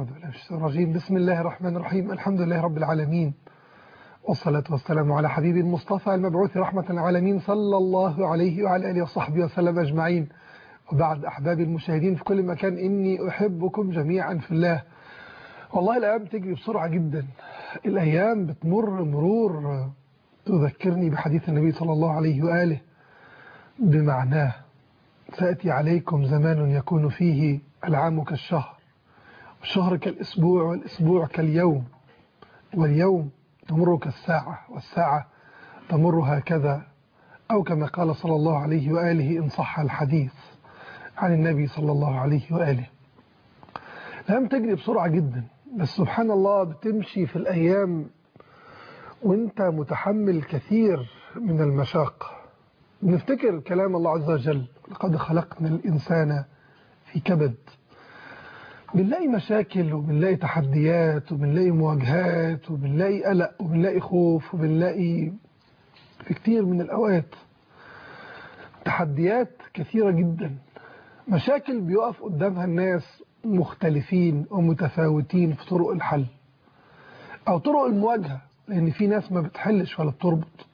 أعوذ بالله من الشيطان الرجيم بسم الله الرحمن الرحيم الحمد لله رب العالمين والصلاة والسلام على حبيب المصطفى المبعوث رحمة العالمين صلى الله عليه وعلى آله وصحبه وسلم أجمعين وبعد أحبابي المشاهدين في كل مكان إني أحبكم جميعا في الله والله الأيام تجري بسرعة جدا الأيام بتمر مرور تذكرني بحديث النبي صلى الله عليه وآله بمعناه سأتي عليكم زمان يكون فيه العام كالشهر والشهر كالأسبوع والأسبوع كاليوم واليوم تمر كالساعة والساعة تمر هكذا أو كما قال صلى الله عليه وآله إن صح الحديث عن النبي صلى الله عليه وآله الأيام تجري بسرعة جدا بس سبحان الله بتمشي في الأيام وانت متحمل كثير من المشاق نفتكر كلام الله عز وجل لقد خلقنا الإنسان في كبد بنلاقي مشاكل وبنلاقي تحديات وبنلاقي مواجهات وبنلاقي قلق وبنلاقي خوف وبنلاقي في كتير من الأوقات تحديات كثيرة جدا مشاكل بيقف قدامها الناس مختلفين ومتفاوتين في طرق الحل أو طرق المواجهة لأن في ناس ما بتحلش ولا بتربط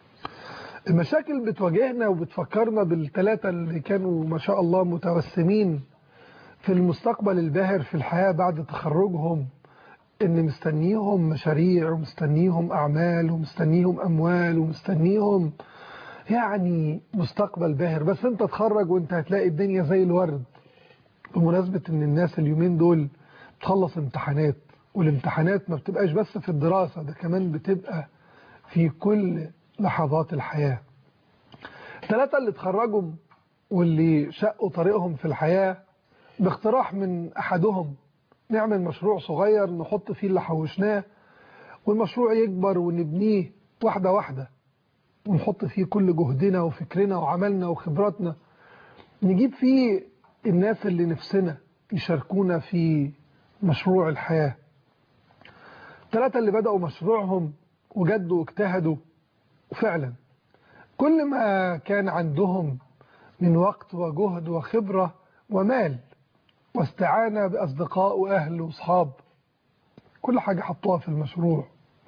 المشاكل بتواجهنا وبتفكرنا بالثلاثة اللي كانوا ما شاء الله متوسمين في المستقبل الباهر في الحياة بعد تخرجهم ان مستنيهم مشاريع ومستنيهم اعمال ومستنيهم اموال ومستنيهم يعني مستقبل باهر بس انت تخرج وانت هتلاقي الدنيا زي الورد بمناسبة ان الناس اليومين دول تخلص امتحانات والامتحانات ما بتبقاش بس في الدراسة ده كمان بتبقى في كل لحظات الحياة الثلاثة اللي اتخرجوا واللي شقوا طريقهم في الحياة باقتراح من أحدهم نعمل مشروع صغير نحط فيه اللي حوشناه والمشروع يكبر ونبنيه واحدة واحدة ونحط فيه كل جهدنا وفكرنا وعملنا وخبراتنا نجيب فيه الناس اللي نفسنا يشاركونا في مشروع الحياة الثلاثة اللي بدأوا مشروعهم وجدوا واجتهدوا وفعلا كل ما كان عندهم من وقت وجهد وخبرة ومال واستعانة بأصدقاء وأهل وأصحاب كل حاجة حطوها في المشروع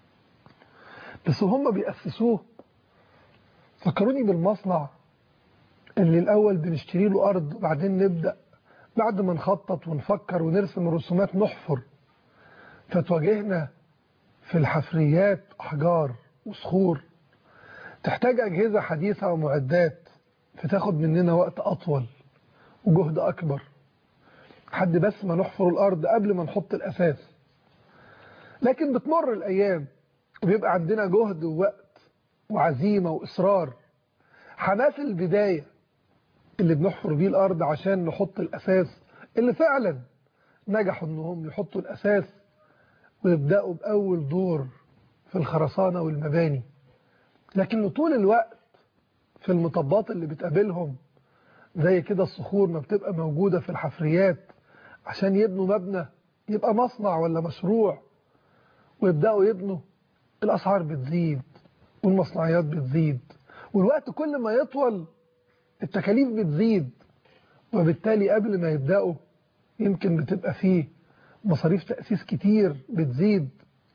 بس هم بيأسسوه فكروني بالمصنع اللي الأول بنشتري له أرض وبعدين نبدأ بعد ما نخطط ونفكر ونرسم الرسومات نحفر فتواجهنا في الحفريات أحجار وصخور تحتاج أجهزة حديثة ومعدات فتاخد مننا وقت أطول وجهد أكبر حد بس ما نحفر الأرض قبل ما نحط الأساس لكن بتمر الأيام وبيبقى عندنا جهد ووقت وعزيمة وإصرار حماس البداية اللي بنحفر بيه الأرض عشان نحط الأساس اللي فعلا نجحوا أنهم يحطوا الأساس ويبدأوا بأول دور في الخرسانة والمباني لكن طول الوقت في المطبات اللي بتقابلهم زي كده الصخور ما بتبقى موجودة في الحفريات عشان يبنوا مبنى يبقى مصنع ولا مشروع ويبدأوا يبنوا الأسعار بتزيد والمصنعيات بتزيد والوقت كل ما يطول التكاليف بتزيد وبالتالي قبل ما يبدأوا يمكن بتبقى فيه مصاريف تأسيس كتير بتزيد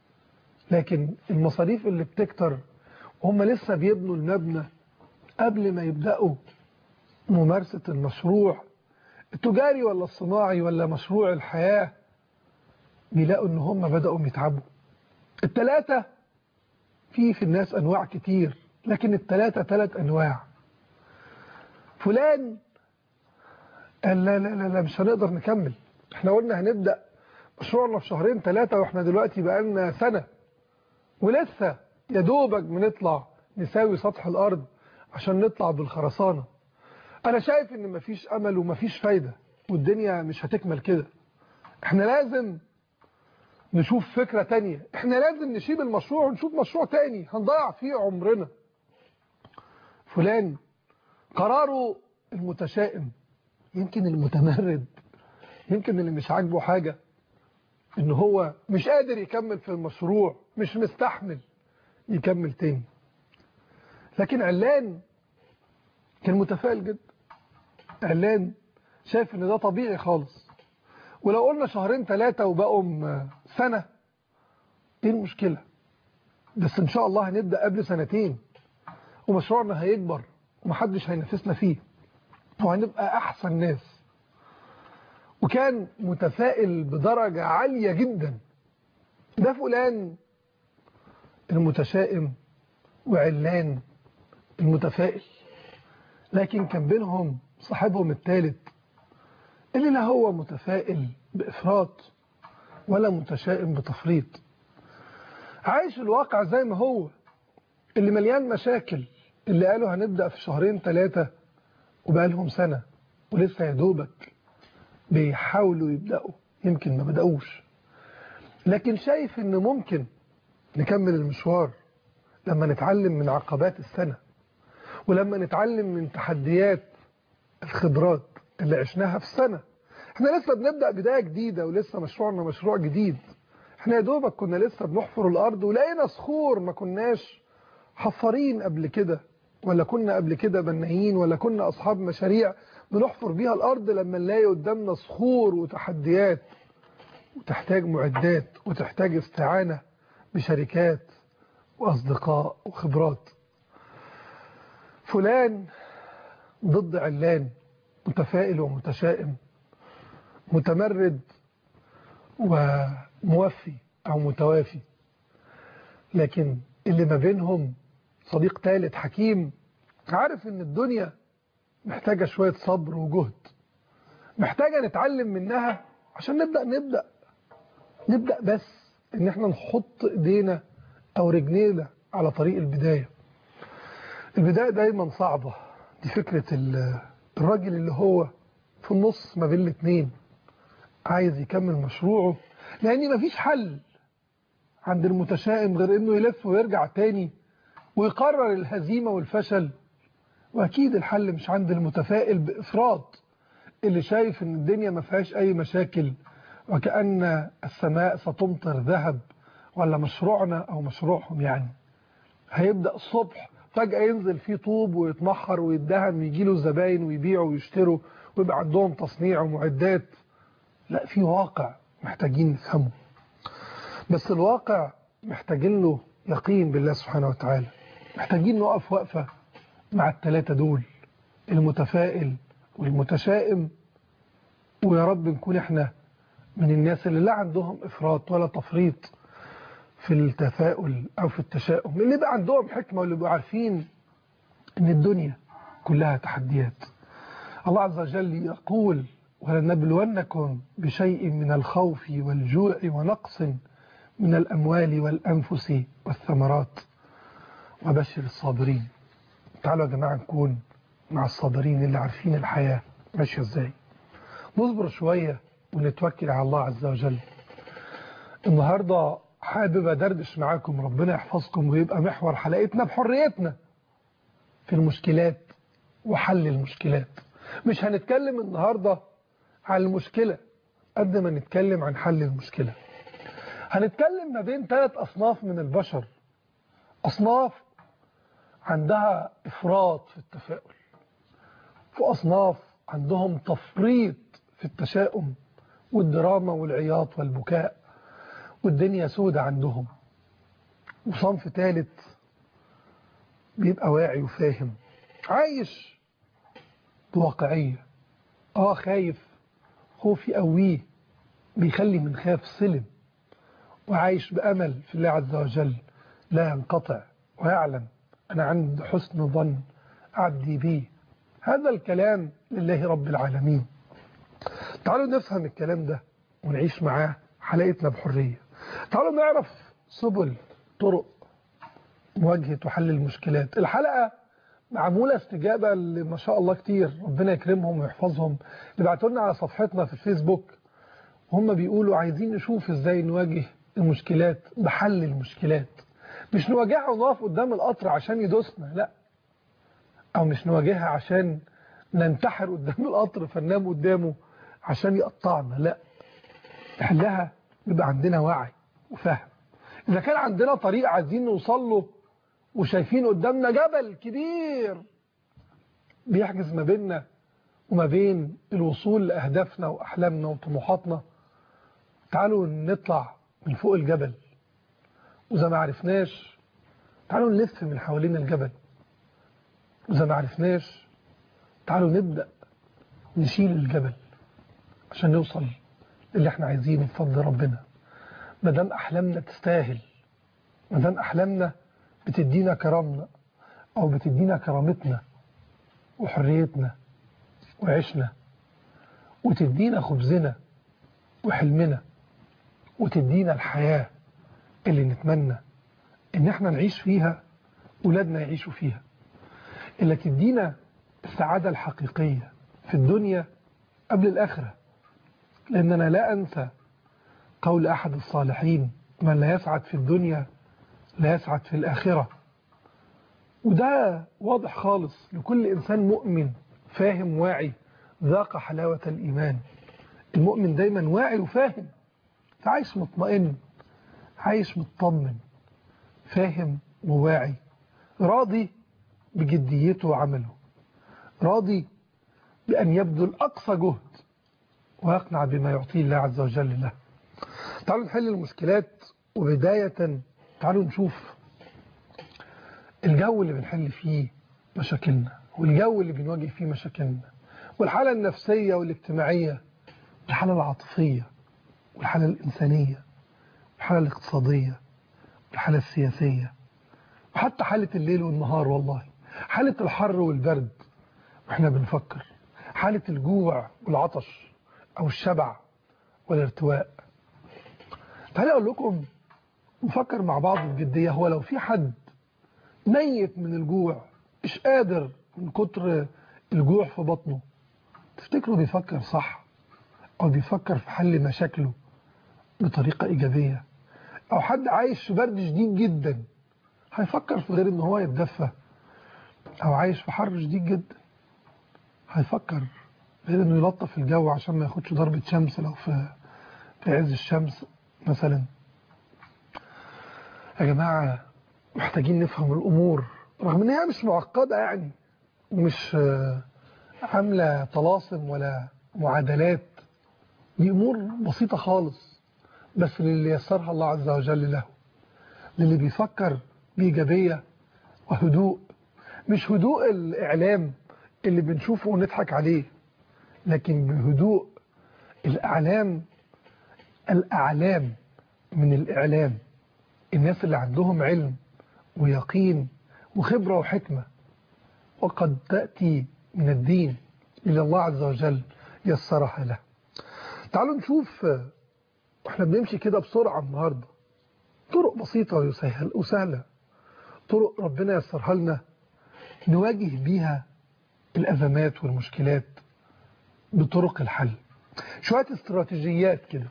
لكن المصاريف اللي بتكتر وهم لسه بيبنوا المبنى قبل ما يبدأوا ممارسة المشروع التجاري ولا الصناعي ولا مشروع الحياة بيلاقوا ان هم بدأوا يتعبوا التلاتة في في الناس انواع كتير لكن التلاتة تلات انواع فلان قال لا لا لا, لا مش هنقدر نكمل احنا قلنا هنبدأ مشروعنا في شهرين ثلاثة واحنا دلوقتي بقالنا سنة ولسه يا دوبك بنطلع نساوي سطح الارض عشان نطلع بالخرسانة انا شايف ان مفيش امل ومفيش فايدة والدنيا مش هتكمل كده احنا لازم نشوف فكرة تانية احنا لازم نشيب المشروع ونشوف مشروع تاني هنضيع فيه عمرنا فلان قراره المتشائم يمكن المتمرد يمكن اللي مش عاجبه حاجة ان هو مش قادر يكمل في المشروع مش مستحمل يكمل تاني لكن علان كان متفائل جدا علان شايف ان ده طبيعي خالص ولو قلنا شهرين ثلاثة وبقوا سنة ايه المشكلة بس ان شاء الله هنبدأ قبل سنتين ومشروعنا هيكبر ومحدش هينافسنا فيه وهنبقى احسن ناس وكان متفائل بدرجة عالية جدا ده فلان المتشائم وعلان المتفائل لكن كان بينهم صاحبهم الثالث اللي لا هو متفائل بإفراط ولا متشائم بتفريط عايش الواقع زي ما هو اللي مليان مشاكل اللي قالوا هنبدأ في شهرين ثلاثة وبقى لهم سنة ولسه يا دوبك بيحاولوا يبدأوا يمكن ما بدأوش لكن شايف ان ممكن نكمل المشوار لما نتعلم من عقبات السنة ولما نتعلم من تحديات الخبرات اللي عشناها في السنة احنا لسه بنبدأ بداية جديدة ولسه مشروعنا مشروع جديد احنا يا دوبك كنا لسه بنحفر الأرض ولقينا صخور ما كناش حفارين قبل كده ولا كنا قبل كده بنايين ولا كنا أصحاب مشاريع بنحفر بيها الأرض لما نلاقي قدامنا صخور وتحديات وتحتاج معدات وتحتاج استعانة بشركات وأصدقاء وخبرات فلان ضد علان متفائل ومتشائم متمرد وموفي أو متوافي لكن اللي ما بينهم صديق ثالث حكيم عارف ان الدنيا محتاجة شوية صبر وجهد محتاجة نتعلم منها عشان نبدأ نبدأ نبدأ بس ان احنا نحط ايدينا او رجلينا على طريق البداية البداية دايما صعبة دي فكرة الراجل اللي هو في النص ما بين الاثنين عايز يكمل مشروعه لان مفيش حل عند المتشائم غير انه يلف ويرجع تاني ويقرر الهزيمة والفشل واكيد الحل مش عند المتفائل بافراط اللي شايف ان الدنيا ما فيهاش اي مشاكل وكأن السماء ستمطر ذهب ولا مشروعنا او مشروعهم يعني هيبدأ الصبح فجأة ينزل فيه طوب ويتمحر ويدهن ويجي له زباين ويبيعوا ويشتروا ويبقى عندهم تصنيع ومعدات لا في واقع محتاجين نفهمه بس الواقع محتاجين له يقين بالله سبحانه وتعالى محتاجين نقف وقفة مع الثلاثة دول المتفائل والمتشائم ويا رب نكون احنا من الناس اللي لا عندهم إفراط ولا تفريط في التفاؤل أو في التشاؤم اللي بقى عندهم حكمة واللي بقى عارفين ان الدنيا كلها تحديات الله عز وجل يقول ولنبلونكم بشيء من الخوف والجوع ونقص من الأموال والأنفس والثمرات وبشر الصابرين تعالوا يا جماعة نكون مع الصابرين اللي عارفين الحياة ماشية ازاي نصبر شوية ونتوكل على الله عز وجل النهاردة حابب أدردش معاكم ربنا يحفظكم ويبقى محور حلقتنا بحريتنا في المشكلات وحل المشكلات مش هنتكلم النهاردة عن المشكلة قد ما نتكلم عن حل المشكلة هنتكلم ما بين ثلاث أصناف من البشر أصناف عندها إفراط في التفاؤل وأصناف عندهم تفريط في التشاؤم والدراما والعياط والبكاء والدنيا سودة عندهم وصنف ثالث بيبقى واعي وفاهم عايش بواقعية اه خايف خوف يقويه بيخلي من خاف سلم وعايش بأمل في الله عز وجل لا ينقطع ويعلم أنا عند حسن ظن أعدي به هذا الكلام لله رب العالمين تعالوا نفهم الكلام ده ونعيش معاه حلقتنا بحرية تعالوا نعرف سبل طرق مواجهة وحل المشكلات الحلقة معمولة استجابة لما شاء الله كتير ربنا يكرمهم ويحفظهم اللي بعتوا لنا على صفحتنا في الفيسبوك هم بيقولوا عايزين نشوف ازاي نواجه المشكلات بحل المشكلات مش نواجهها ونقف قدام القطر عشان يدوسنا لا او مش نواجهها عشان ننتحر قدام القطر فننام قدامه عشان يقطعنا لا نحلها يبقى عندنا وعي وفهم اذا كان عندنا طريق عايزين نوصل له وشايفين قدامنا جبل كبير بيحجز ما بيننا وما بين الوصول لأهدافنا وأحلامنا وطموحاتنا تعالوا نطلع من فوق الجبل وإذا ما عرفناش تعالوا نلف من حوالين الجبل وإذا ما عرفناش تعالوا نبدأ نشيل الجبل عشان نوصل اللي احنا عايزينه بفضل ربنا ما دام أحلامنا تستاهل ما دام أحلامنا بتدينا كرامنا أو بتدينا كرامتنا وحريتنا وعشنا وتدينا خبزنا وحلمنا وتدينا الحياة اللي نتمنى ان احنا نعيش فيها ولادنا يعيشوا فيها اللي تدينا السعادة الحقيقية في الدنيا قبل الآخرة لأننا لا أنسى قول أحد الصالحين من لا يسعد في الدنيا لا يسعد في الآخرة وده واضح خالص لكل إنسان مؤمن فاهم واعي ذاق حلاوة الإيمان المؤمن دايما واعي وفاهم فعايش مطمئن عايش مطمن فاهم وواعي راضي بجديته وعمله راضي بأن يبذل أقصى جهد ويقنع بما يعطيه الله عز وجل له تعالوا نحل المشكلات وبداية تعالوا نشوف الجو اللي بنحل فيه مشاكلنا والجو اللي بنواجه فيه مشاكلنا والحالة النفسية والاجتماعية والحالة العاطفية والحالة الإنسانية والحالة الاقتصادية والحالة السياسية وحتى حالة الليل والنهار والله حالة الحر والبرد واحنا بنفكر حالة الجوع والعطش أو الشبع والارتواء تعالى أقول لكم نفكر مع بعض بجدية هو لو في حد ميت من الجوع مش قادر من كتر الجوع في بطنه تفتكروا بيفكر صح أو بيفكر في حل مشاكله بطريقة إيجابية أو حد عايش في برد شديد جدا هيفكر في غير إن هو يتدفى أو عايش في حر شديد جدا هيفكر غير إنه يلطف الجو عشان ما ياخدش ضربة شمس لو في في عز الشمس مثلا يا جماعة محتاجين نفهم الأمور رغم إن هي مش معقدة يعني ومش عاملة طلاسم ولا معادلات دي أمور بسيطة خالص بس للي يسرها الله عز وجل له للي بيفكر بإيجابية وهدوء مش هدوء الإعلام اللي بنشوفه ونضحك عليه لكن بهدوء الأعلام الأعلام من الإعلام الناس اللي عندهم علم ويقين وخبرة وحكمة وقد تأتي من الدين إلى الله عز وجل يسرها له تعالوا نشوف واحنا بنمشي كده بسرعة النهاردة طرق بسيطة وسهل وسهلة طرق ربنا يسرها لنا نواجه بيها الأزمات والمشكلات بطرق الحل شوية استراتيجيات كده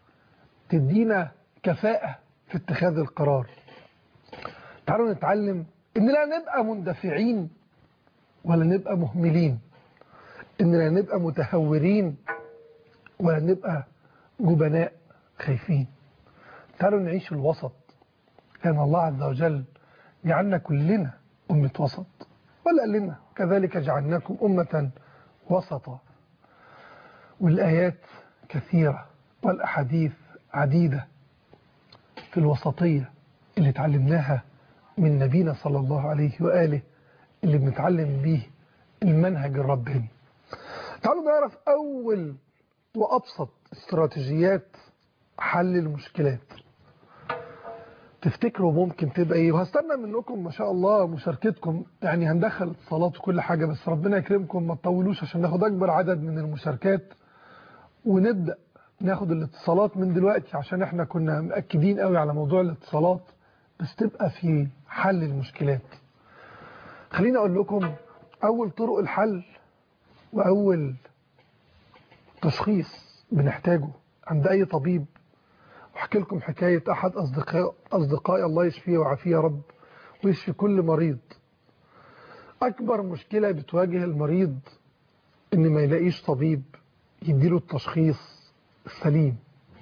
تدينا كفاءة في اتخاذ القرار تعالوا نتعلم ان لا نبقى مندفعين ولا نبقى مهملين ان لا نبقى متهورين ولا نبقى جبناء خايفين تعالوا نعيش الوسط لأن الله عز وجل جعلنا كلنا أمة وسط ولا قال لنا كذلك جعلناكم أمة وسطا والآيات كثيرة والأحاديث عديدة في الوسطية اللي تعلمناها من نبينا صلى الله عليه وآله اللي بنتعلم به المنهج الرباني تعالوا نعرف أول وأبسط استراتيجيات حل المشكلات تفتكروا ممكن تبقى ايه وهستنى منكم ما شاء الله مشاركتكم يعني هندخل اتصالات وكل حاجة بس ربنا يكرمكم ما تطولوش عشان ناخد اكبر عدد من المشاركات ونبدأ ناخد الاتصالات من دلوقتي عشان احنا كنا مأكدين قوي على موضوع الاتصالات بس تبقى في حل المشكلات خليني اقول لكم اول طرق الحل واول تشخيص بنحتاجه عند اي طبيب واحكي لكم حكاية احد اصدقاء اصدقائي الله يشفيه ويعافيه يا رب ويشفي كل مريض اكبر مشكلة بتواجه المريض ان ما يلاقيش طبيب يديله التشخيص السليم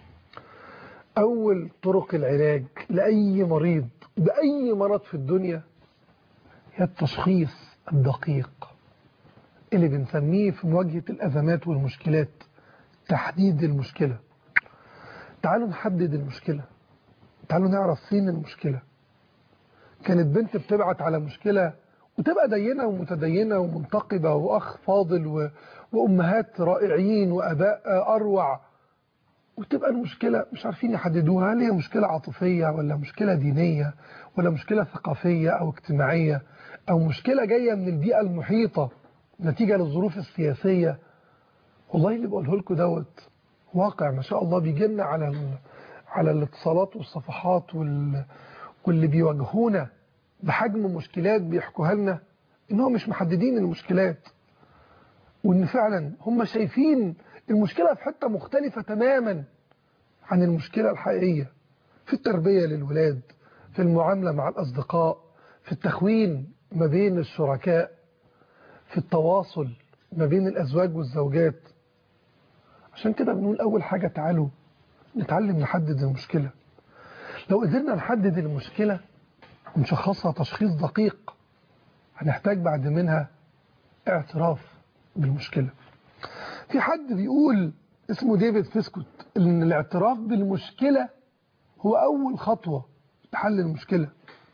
اول طرق العلاج لاي مريض باي مرض في الدنيا هي التشخيص الدقيق اللي بنسميه في مواجهة الازمات والمشكلات تحديد المشكلة تعالوا نحدد المشكلة تعالوا نعرف فين المشكلة كانت بنت بتبعت على مشكلة وتبقى دينة ومتدينة ومنتقبة وأخ فاضل و... وأمهات رائعين وأباء أروع وتبقى المشكلة مش عارفين يحددوها هل هي مشكلة عاطفية ولا مشكلة دينية ولا مشكلة ثقافية أو اجتماعية أو مشكلة جاية من البيئة المحيطة نتيجة للظروف السياسية والله اللي بقوله لكم دوت واقع ما شاء الله بيجي لنا على ال... على الاتصالات والصفحات وال... واللي بيواجهونا بحجم مشكلات بيحكوها لنا ان هم مش محددين المشكلات وان فعلا هم شايفين المشكلة في حتة مختلفة تماما عن المشكلة الحقيقية في التربية للولاد في المعاملة مع الأصدقاء في التخوين ما بين الشركاء في التواصل ما بين الأزواج والزوجات عشان كده بنقول أول حاجة تعالوا نتعلم نحدد المشكلة لو قدرنا نحدد المشكلة ونشخصها تشخيص دقيق هنحتاج بعد منها اعتراف بالمشكلة في حد بيقول اسمه ديفيد فيسكوت ان الاعتراف بالمشكلة هو اول خطوة لحل المشكلة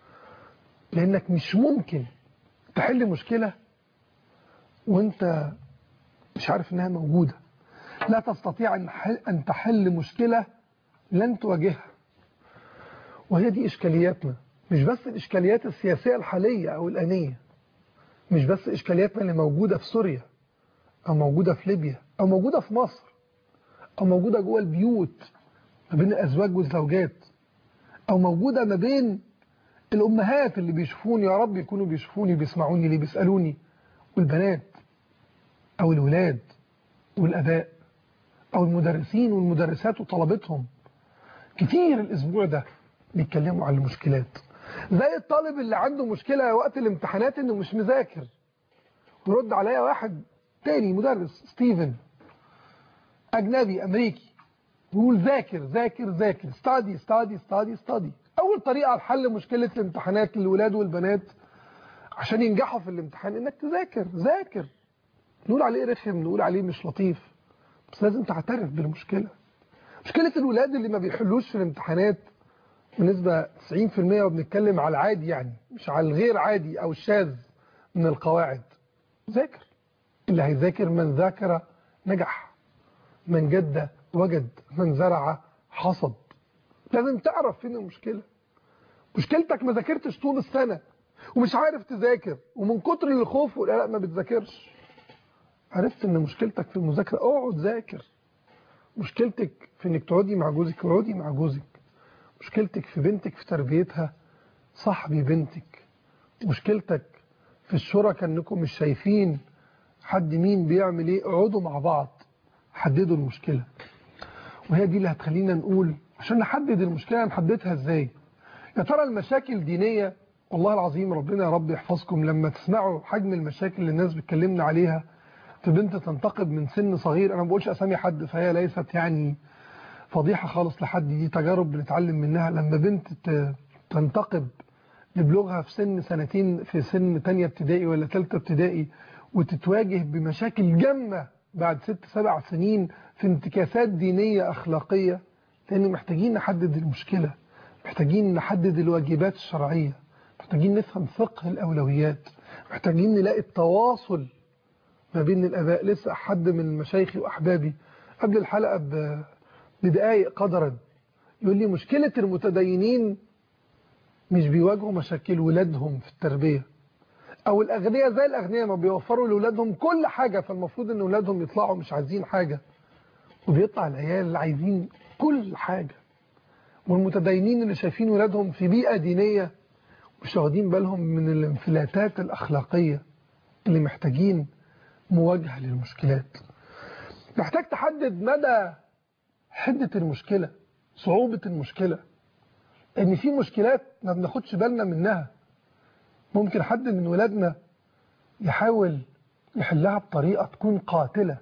لانك مش ممكن تحل مشكلة وانت مش عارف انها موجودة لا تستطيع ان تحل مشكلة لن تواجهها وهي دي اشكالياتنا مش بس الاشكاليات السياسية الحالية او الانية مش بس اشكالياتنا اللي موجودة في سوريا او موجودة في ليبيا او موجودة في مصر او موجودة جوه البيوت ما بين الازواج والزوجات او موجودة ما بين الامهات اللي بيشوفوني يا رب يكونوا بيشوفوني بيسمعوني اللي بيسألوني والبنات او الولاد والاباء او المدرسين والمدرسات وطلبتهم كتير الاسبوع ده بيتكلموا عن المشكلات زي الطالب اللي عنده مشكلة وقت الامتحانات انه مش مذاكر يرد عليا واحد تاني مدرس ستيفن اجنبي امريكي يقول ذاكر ذاكر ذاكر ستادي ستادي ستادي ستادي اول طريقة لحل مشكلة الامتحانات للولاد والبنات عشان ينجحوا في الامتحان انك تذاكر ذاكر نقول عليه رخم نقول عليه مش لطيف بس لازم تعترف بالمشكلة مشكلة الولاد اللي ما بيحلوش في الامتحانات بنسبة 90% وبنتكلم على العادي يعني مش على الغير عادي او الشاذ من القواعد ذاكر اللي هيذاكر من ذاكر نجح من جد وجد من زرع حصد لازم تعرف فين المشكلة مشكلتك ما ذاكرتش طول السنة ومش عارف تذاكر ومن كتر الخوف والقلق ما بتذاكرش عرفت ان مشكلتك في المذاكرة اقعد ذاكر مشكلتك في انك تقعدي مع جوزك اقعدي مع جوزك مشكلتك في بنتك في تربيتها صاحبي بنتك مشكلتك في الشركة انكم مش شايفين حد مين بيعمل ايه اقعدوا مع بعض حددوا المشكلة وهي دي اللي هتخلينا نقول عشان نحدد المشكلة نحددها ازاي يا ترى المشاكل دينية والله العظيم ربنا يا رب يحفظكم لما تسمعوا حجم المشاكل اللي الناس بتكلمنا عليها في بنت تنتقد من سن صغير انا ما بقولش اسامي حد فهي ليست يعني فضيحة خالص لحد دي تجارب بنتعلم منها لما بنت تنتقب لبلوغها في سن سنتين في سن تانية ابتدائي ولا تالتة ابتدائي وتتواجه بمشاكل جمة بعد ست سبع سنين في انتكاسات دينية أخلاقية لأن محتاجين نحدد المشكلة محتاجين نحدد الواجبات الشرعية محتاجين نفهم فقه الأولويات محتاجين نلاقي التواصل ما بين الآباء لسه حد من مشايخي وأحبابي قبل الحلقة بدقايق قدرا يقول لي مشكلة المتدينين مش بيواجهوا مشاكل ولادهم في التربية او الاغنياء زي الاغنياء ما بيوفروا لاولادهم كل حاجة فالمفروض ان اولادهم يطلعوا مش عايزين حاجة وبيطلع العيال اللي عايزين كل حاجة والمتدينين اللي شايفين ولادهم في بيئة دينية مش واخدين بالهم من الانفلاتات الاخلاقية اللي محتاجين مواجهة للمشكلات محتاج تحدد مدى حدة المشكلة صعوبة المشكلة ان في مشكلات ما بناخدش بالنا منها ممكن حد من ولادنا يحاول يحلها بطريقة تكون قاتلة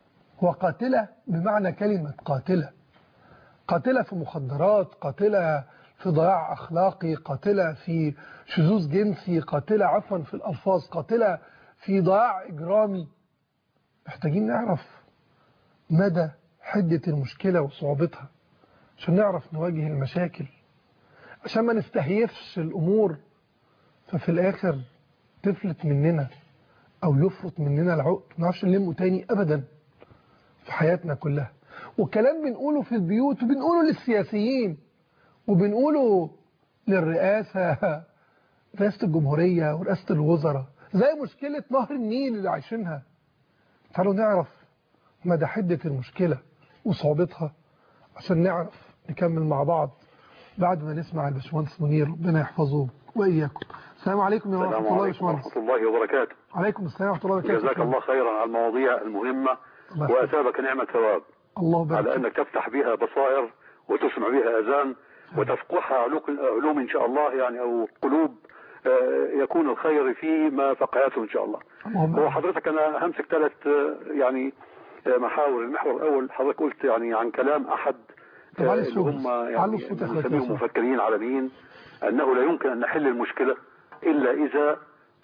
وقاتلة بمعنى كلمة قاتلة قاتلة في مخدرات قاتلة في ضياع أخلاقي قاتلة في شذوذ جنسي قاتلة عفوا في الألفاظ قاتلة في ضياع إجرامي محتاجين نعرف مدى حدة المشكلة وصعوبتها عشان نعرف نواجه المشاكل عشان ما نستهيفش الأمور ففي الآخر تفلت مننا أو يفرط مننا العقد ما نعرفش نلمه تاني أبدا في حياتنا كلها والكلام بنقوله في البيوت وبنقوله للسياسيين وبنقوله للرئاسة رئاسة الجمهورية ورئاسة الوزراء زي مشكلة نهر النيل اللي عايشينها تعالوا نعرف مدى حدة المشكلة وصعوبتها عشان نعرف نكمل مع بعض بعد ما نسمع الباشمهندس منير ربنا يحفظه وإياكم السلام عليكم يا ورحمة الله يا باشمهندس ورحمة الله وبركاته عليكم السلام ورحمة الله وبركاته جزاك الله خيرا على المواضيع المهمة وأثابك نعمة ثواب الله يبارك على أنك تفتح بها بصائر وتسمع بها أذان وتفقهها علوم إن شاء الله يعني أو قلوب يكون الخير فيما فقهاته إن شاء الله هو حضرتك أنا همسك ثلاث يعني محاور المحور الأول حضرتك قلت يعني عن كلام أحد اللي هم يعني نسميهم مفكرين عالميين أنه لا يمكن أن نحل المشكلة إلا إذا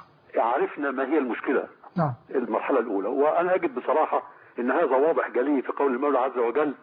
عرفنا ما هي المشكلة نعم المرحلة الأولى وأنا أجد بصراحة أن هذا واضح جلي في قول المولى عز وجل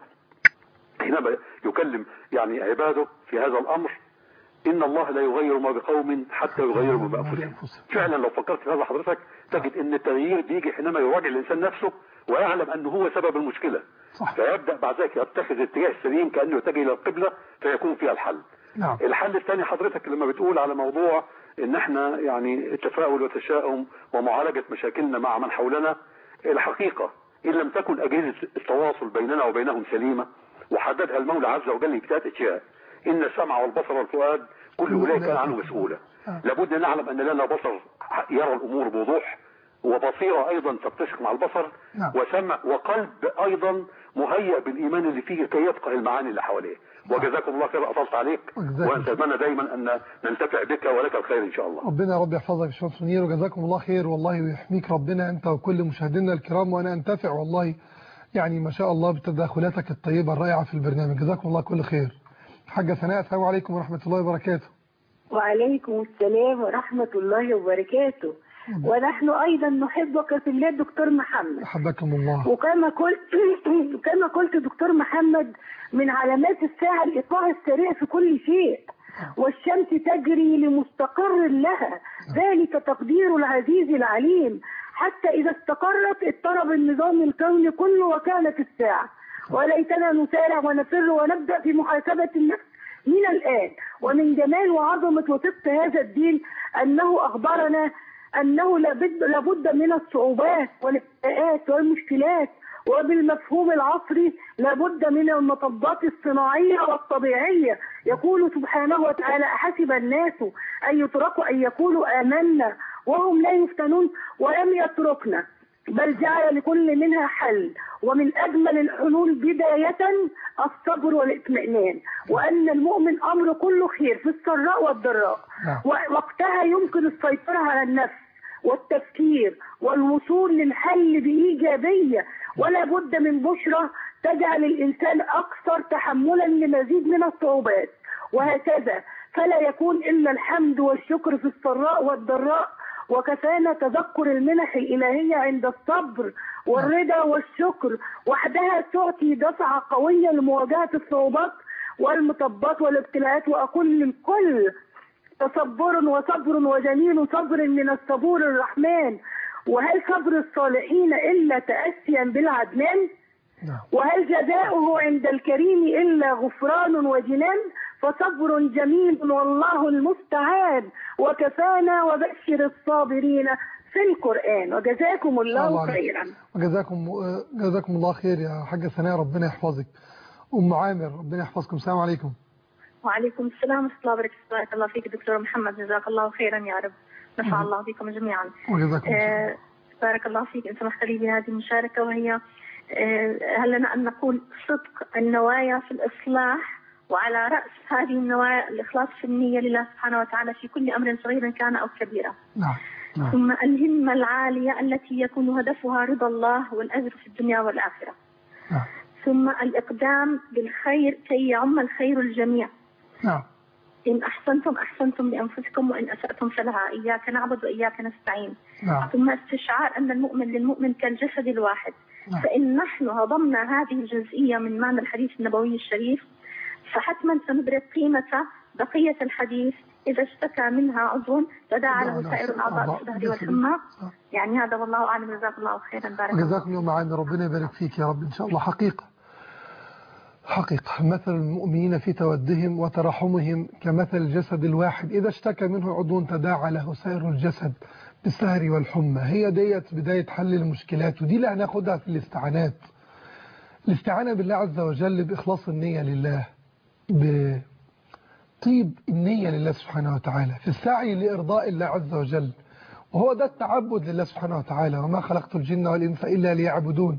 حينما يكلم يعني عباده في هذا الأمر إن الله لا يغير ما بقوم حتى يغيروا ما بأنفسهم فعلا لو فكرت في هذا حضرتك تجد أن التغيير بيجي حينما يراجع الإنسان نفسه ويعلم أنه هو سبب المشكلة صح. فيبدأ بعد ذلك يتخذ الاتجاه السليم كأنه يتجه إلى القبلة فيكون فيها الحل نعم. الحل الثاني حضرتك لما بتقول على موضوع ان احنا يعني التفاؤل وتشاؤم ومعالجة مشاكلنا مع من حولنا الحقيقة ان لم تكن اجهزة التواصل بيننا وبينهم سليمة وحددها المولى عز وجل بثلاث اشياء ان السمع والبصر والفؤاد كل اولئك كان عنه مسؤولة لابد ان نعلم ان لنا بصر يرى الامور بوضوح وبصيرة ايضا تتسق مع البصر نعم. وسمع وقلب ايضا مهيئ بالايمان اللي فيه كي يفقه المعاني اللي حواليه وجزاكم الله خير اطلت عليك وجزاكم. ونتمنى دايما ان ننتفع بك ولك الخير ان شاء الله ربنا يا رب يحفظك يا باشمهندس منير وجزاكم الله خير والله ويحميك ربنا انت وكل مشاهدينا الكرام وانا انتفع والله يعني ما شاء الله بتدخلاتك الطيبه الرائعه في البرنامج جزاكم الله كل خير حاجه سناء السلام عليكم ورحمه الله وبركاته وعليكم السلام ورحمة الله وبركاته ونحن أيضا نحبك في الله دكتور محمد حبكم الله وكما قلت كما قلت دكتور محمد من علامات الساعة الإيقاع السريع في كل شيء والشمس تجري لمستقر لها ذلك تقدير العزيز العليم حتى إذا استقرت اضطرب النظام الكوني كله وكانت الساعة وليتنا نسارع ونفر ونبدأ في محاسبة النفس من الآن ومن جمال وعظمة وصدق هذا الدين أنه أخبرنا أنه لابد, لابد من الصعوبات والابتلاءات والمشكلات وبالمفهوم العصري لابد من المطبات الصناعية والطبيعية يقول سبحانه وتعالى أحسب الناس أن يتركوا أن يقولوا آمنا وهم لا يفتنون ولم يتركنا بل جعل لكل منها حل ومن أجمل الحلول بداية الصبر والاطمئنان وأن المؤمن أمر كله خير في السراء والضراء وقتها يمكن السيطرة على النفس والتفكير والوصول للحل بإيجابية ولا بد من بشرة تجعل الإنسان أكثر تحملا لمزيد من الصعوبات وهكذا فلا يكون إلا الحمد والشكر في السراء والضراء وكفانا تذكر المنح الإلهية عند الصبر والرضا والشكر وحدها تعطي دفعة قوية لمواجهة الصعوبات والمطبات والابتلاءات وأقول للكل تصبر وصبر وجميل صبر من الصبور الرحمن وهل صبر الصالحين إلا تأسيا بالعدنان وهل جزاؤه عند الكريم إلا غفران وجنان فصبر جميل والله المستعان وكفانا وبشر الصابرين في القرآن وجزاكم الله, الله خيرا وجزاكم جزاكم الله خير يا حاجة سناء ربنا يحفظك أم عامر ربنا يحفظكم السلام عليكم وعليكم السلام ورحمة الله وبركاته بارك الله فيك دكتور محمد جزاك الله خيرا يا رب نفع الله بكم جميعا وجزاكم آه بارك الله فيك إن سمحت لي بهذه المشاركة وهي آه هل لنا أن نقول صدق النوايا في الإصلاح وعلى رأس هذه النوايا الإخلاص في النية لله سبحانه وتعالى في كل أمر صغير كان أو كبيرا نعم نعم ثم الهمة العالية التي يكون هدفها رضا الله والأجر في الدنيا والآخرة نعم ثم الإقدام بالخير كي يعم الخير الجميع نعم إن أحسنتم أحسنتم لأنفسكم وإن أسأتم فلها إياك نعبد وإياك نستعين نعم ثم استشعار أن المؤمن للمؤمن كالجسد الواحد نعم. فإن نحن هضمنا هذه الجزئية من معنى الحديث النبوي الشريف فحتما سندرك قيمة بقية الحديث إذا اشتكى منها عضو تداعى له سائر الأعضاء في الظهر والحمى يعني هذا والله أعلم جزاك الله خيرا بارك الله جزاكم الله معانا ربنا يبارك فيك يا رب إن شاء الله حقيقة حقيقة مثل المؤمنين في تودهم وترحمهم كمثل الجسد الواحد إذا اشتكى منه عضو تداعى له سائر الجسد بالسهر والحمى هي ديت بداية حل المشكلات ودي اللي هناخدها في الاستعانات الاستعانة بالله عز وجل بإخلاص النية لله بطيب النية لله سبحانه وتعالى في السعي لإرضاء الله عز وجل وهو ده التعبد لله سبحانه وتعالى وما خلقت الجن والإنس إلا ليعبدون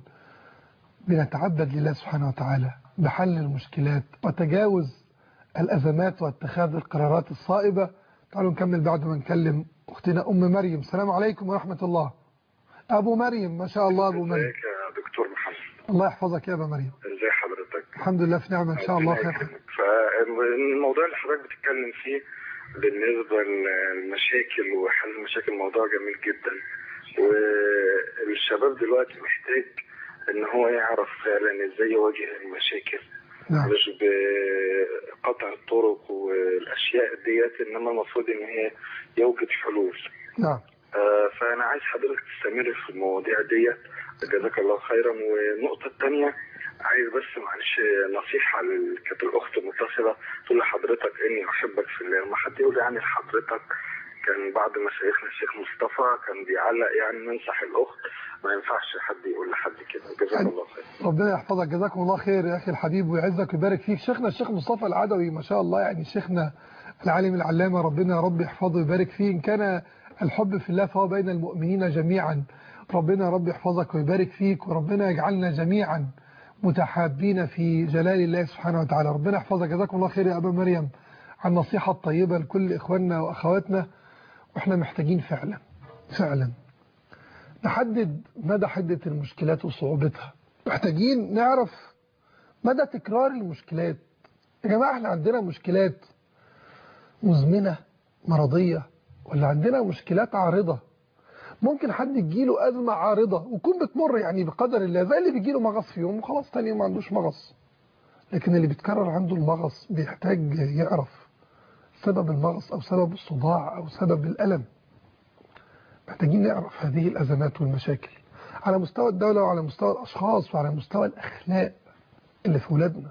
بنتعبد لله سبحانه وتعالى بحل المشكلات وتجاوز الأزمات واتخاذ القرارات الصائبة تعالوا نكمل بعد ما نكلم أختنا أم مريم السلام عليكم ورحمة الله أبو مريم ما شاء الله أبو مريم ازيك يا دكتور محمد الله يحفظك يا أبو مريم ازي حضرتك الحمد لله في نعمة إن شاء الله خير فالموضوع اللي حضرتك بتتكلم فيه بالنسبة للمشاكل وحل المشاكل موضوع جميل جدا والشباب دلوقتي محتاج ان هو يعرف فعلا ازاي يواجه المشاكل نعم مش بقطع الطرق والاشياء ديت انما المفروض ان هي يوجد حلول نعم آه، فانا عايز حضرتك تستمر في المواضيع ديت جزاك الله خيرا والنقطه الثانيه عايز بس معلش نصيحه ل- كانت الاخت متصله تقول لحضرتك اني احبك في الله لما حد يقول يعني لحضرتك كان بعد ما شيخنا الشيخ مصطفى كان بيعلق يعني ننصح الاخت ما ينفعش حد يقول لحد كده جزاك الله خير ربنا يحفظك جزاكم الله خير يا أخي الحبيب ويعزك ويبارك فيك شيخنا الشيخ مصطفى العدوي ما شاء الله يعني شيخنا العالم العلامة ربنا يا رب يحفظه ويبارك فيه إن كان الحب في الله فهو بين المؤمنين جميعا ربنا يا رب يحفظك ويبارك فيك وربنا يجعلنا جميعا متحابين في جلال الله سبحانه وتعالى ربنا يحفظك جزاكم الله خير يا أبا مريم على النصيحة الطيبة لكل إخواننا وأخواتنا وإحنا محتاجين فعلا فعلا نحدد مدى حدة المشكلات وصعوبتها محتاجين نعرف مدى تكرار المشكلات يا جماعة احنا عندنا مشكلات مزمنة مرضية ولا عندنا مشكلات عارضة ممكن حد يجيله أزمة عارضة ويكون بتمر يعني بقدر الله زي اللي بيجيله مغص في يوم وخلاص تاني يوم ما عندوش مغص لكن اللي بيتكرر عنده المغص بيحتاج يعرف سبب المغص أو سبب الصداع أو سبب الألم محتاجين نعرف هذه الأزمات والمشاكل على مستوى الدولة وعلى مستوى الأشخاص وعلى مستوى الأخلاق اللي في ولادنا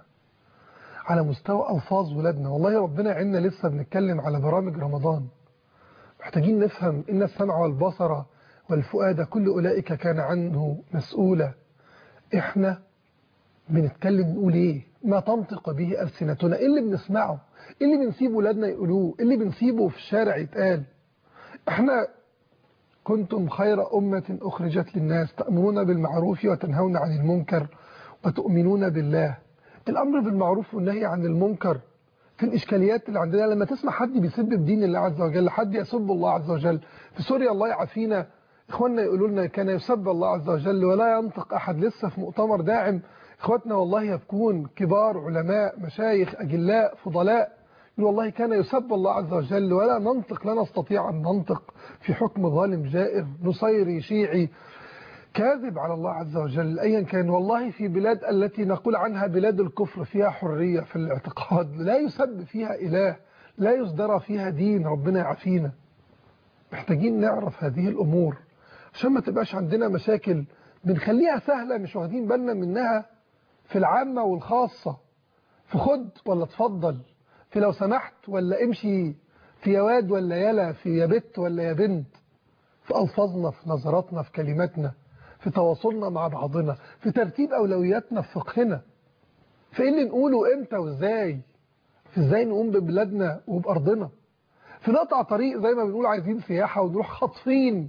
على مستوى ألفاظ ولادنا والله ربنا عنا لسه بنتكلم على برامج رمضان محتاجين نفهم إن السمع والبصر والفؤاد كل أولئك كان عنه مسؤولا إحنا بنتكلم نقول إيه ما تنطق به ألسنتنا إيه اللي بنسمعه إيه اللي بنسيبه ولادنا يقولوه إيه اللي بنسيبه في الشارع يتقال إحنا كنتم خير أمة أخرجت للناس تأمرون بالمعروف وتنهون عن المنكر وتؤمنون بالله الأمر بالمعروف والنهي عن المنكر في الإشكاليات اللي عندنا لما تسمع حد بيسب بدين الله عز وجل حد يسب الله عز وجل في سوريا الله يعافينا إخواننا يقولوا لنا كان يسب الله عز وجل ولا ينطق أحد لسه في مؤتمر داعم إخواتنا والله يبكون كبار علماء مشايخ أجلاء فضلاء يقول والله كان يسب الله عز وجل ولا ننطق لا نستطيع أن ننطق في حكم ظالم جائر نصيري شيعي كاذب على الله عز وجل أيا كان والله في بلاد التي نقول عنها بلاد الكفر فيها حرية في الاعتقاد لا يسب فيها إله لا يصدر فيها دين ربنا يعافينا محتاجين نعرف هذه الأمور عشان ما تبقاش عندنا مشاكل بنخليها سهلة مش واخدين بالنا منها في العامة والخاصة في خد ولا تفضل في لو سمحت ولا امشي في يا واد ولا يلا في يا بت ولا يا بنت في ألفاظنا في نظراتنا في كلماتنا في تواصلنا مع بعضنا في ترتيب أولوياتنا في فقهنا في ايه اللي نقوله امتى وازاي في ازاي نقوم ببلادنا وبأرضنا في نقطع طريق زي ما بنقول عايزين سياحة ونروح خاطفين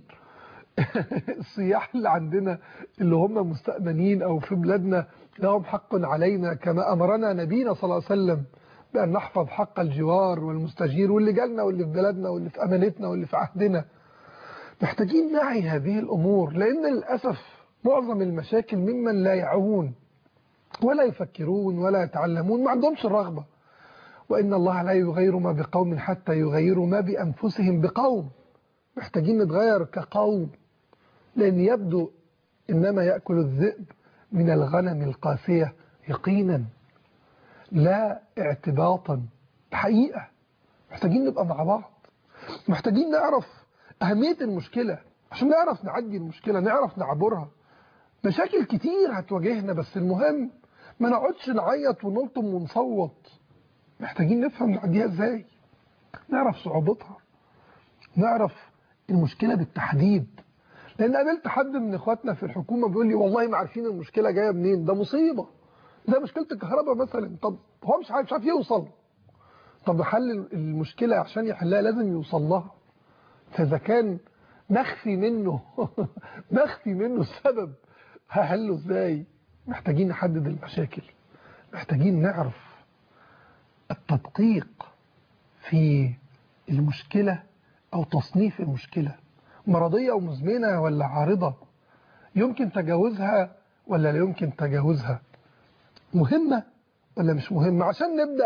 السياح اللي عندنا اللي هم مستأمنين أو في بلادنا لهم حق علينا كما أمرنا نبينا صلى الله عليه وسلم بأن نحفظ حق الجوار والمستجير واللي جالنا واللي في بلدنا واللي في أمانتنا واللي في عهدنا محتاجين نعي هذه الأمور لأن للأسف معظم المشاكل ممن لا يعون ولا يفكرون ولا يتعلمون ما عندهمش الرغبة وإن الله لا يغير ما بقوم حتى يغيروا ما بأنفسهم بقوم محتاجين نتغير كقوم لأن يبدو إنما يأكل الذئب من الغنم القاسية يقينا لا اعتباطا حقيقة محتاجين نبقى مع بعض محتاجين نعرف أهمية المشكلة عشان نعرف نعدي المشكلة نعرف نعبرها مشاكل كتير هتواجهنا بس المهم ما نقعدش نعيط ونلطم ونصوت محتاجين نفهم نعديها ازاي نعرف صعوبتها نعرف المشكلة بالتحديد لان قابلت حد من اخواتنا في الحكومة بيقول لي والله ما عارفين المشكلة جاية منين ده مصيبة زي مشكلة الكهرباء مثلا طب هو مش عارف, مش عارف يوصل طب حل المشكلة عشان يحلها لازم يوصل لها فإذا كان مخفي منه مخفي منه السبب هحله ازاي محتاجين نحدد المشاكل محتاجين نعرف التدقيق في المشكلة أو تصنيف المشكلة مرضية ومزمنة ولا عارضة يمكن تجاوزها ولا لا يمكن تجاوزها مهمة ولا مش مهمة عشان نبدأ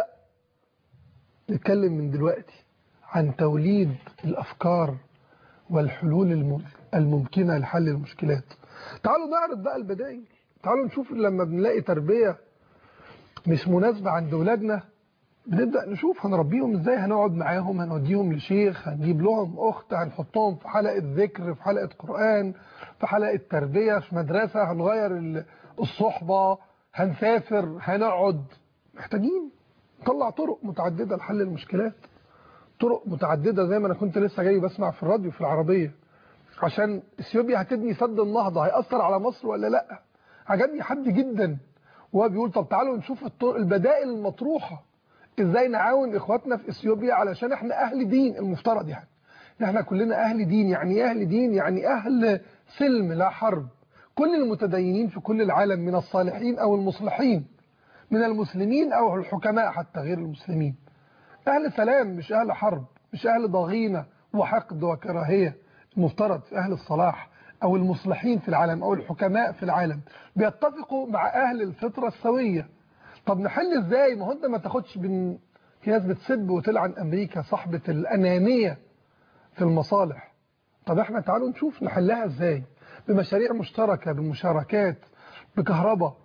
نتكلم من دلوقتي عن توليد الأفكار والحلول الممكنة لحل المشكلات تعالوا نعرض بقى البدائل تعالوا نشوف لما بنلاقي تربية مش مناسبة عند ولادنا بنبدأ نشوف هنربيهم ازاي هنقعد معاهم هنوديهم لشيخ هنجيب لهم أخت هنحطهم في حلقة ذكر في حلقة قرآن في حلقة تربية في مدرسة هنغير الصحبة هنسافر هنقعد محتاجين نطلع طرق متعددة لحل المشكلات طرق متعددة زي ما أنا كنت لسه جاي بسمع في الراديو في العربية عشان اثيوبيا هتبني سد النهضة هيأثر على مصر ولا لا عجبني حد جدا وهو بيقول طب تعالوا نشوف البدائل المطروحة ازاي نعاون اخواتنا في اثيوبيا علشان احنا اهل دين المفترض يعني احنا كلنا اهل دين يعني ايه اهل دين يعني اهل سلم لا حرب كل المتدينين في كل العالم من الصالحين او المصلحين من المسلمين او الحكماء حتى غير المسلمين اهل سلام مش اهل حرب مش اهل ضغينة وحقد وكراهية المفترض في اهل الصلاح او المصلحين في العالم او الحكماء في العالم بيتفقوا مع اهل الفطرة السوية طب نحل ازاي ما هو انت ما تاخدش بن... في ناس بتسب وتلعن امريكا صاحبة الانانية في المصالح طب احنا تعالوا نشوف نحلها ازاي بمشاريع مشتركة بمشاركات بكهرباء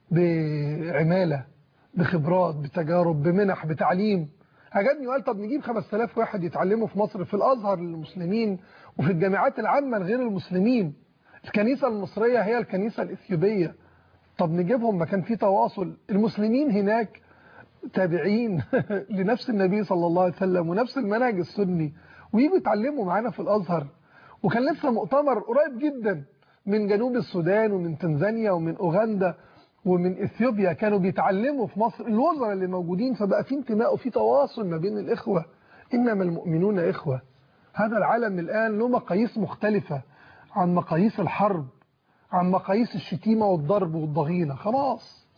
بعمالة بخبرات بتجارب بمنح بتعليم عجبني وقال طب نجيب 5000 واحد يتعلموا في مصر في الازهر للمسلمين وفي الجامعات العامة لغير المسلمين الكنيسة المصرية هي الكنيسة الاثيوبية طب نجيبهم مكان فيه تواصل المسلمين هناك تابعين لنفس النبي صلى الله عليه وسلم ونفس المنهج السني ويجوا يتعلموا معانا في الازهر وكان لسه مؤتمر قريب جدا من جنوب السودان ومن تنزانيا ومن اوغندا ومن اثيوبيا كانوا بيتعلموا في مصر الوزراء اللي موجودين فبقى في انتماء وفي تواصل ما بين الاخوه انما المؤمنون اخوه هذا العالم الان له مقاييس مختلفه عن مقاييس الحرب عن مقاييس الشتيمه والضرب والضغينه خلاص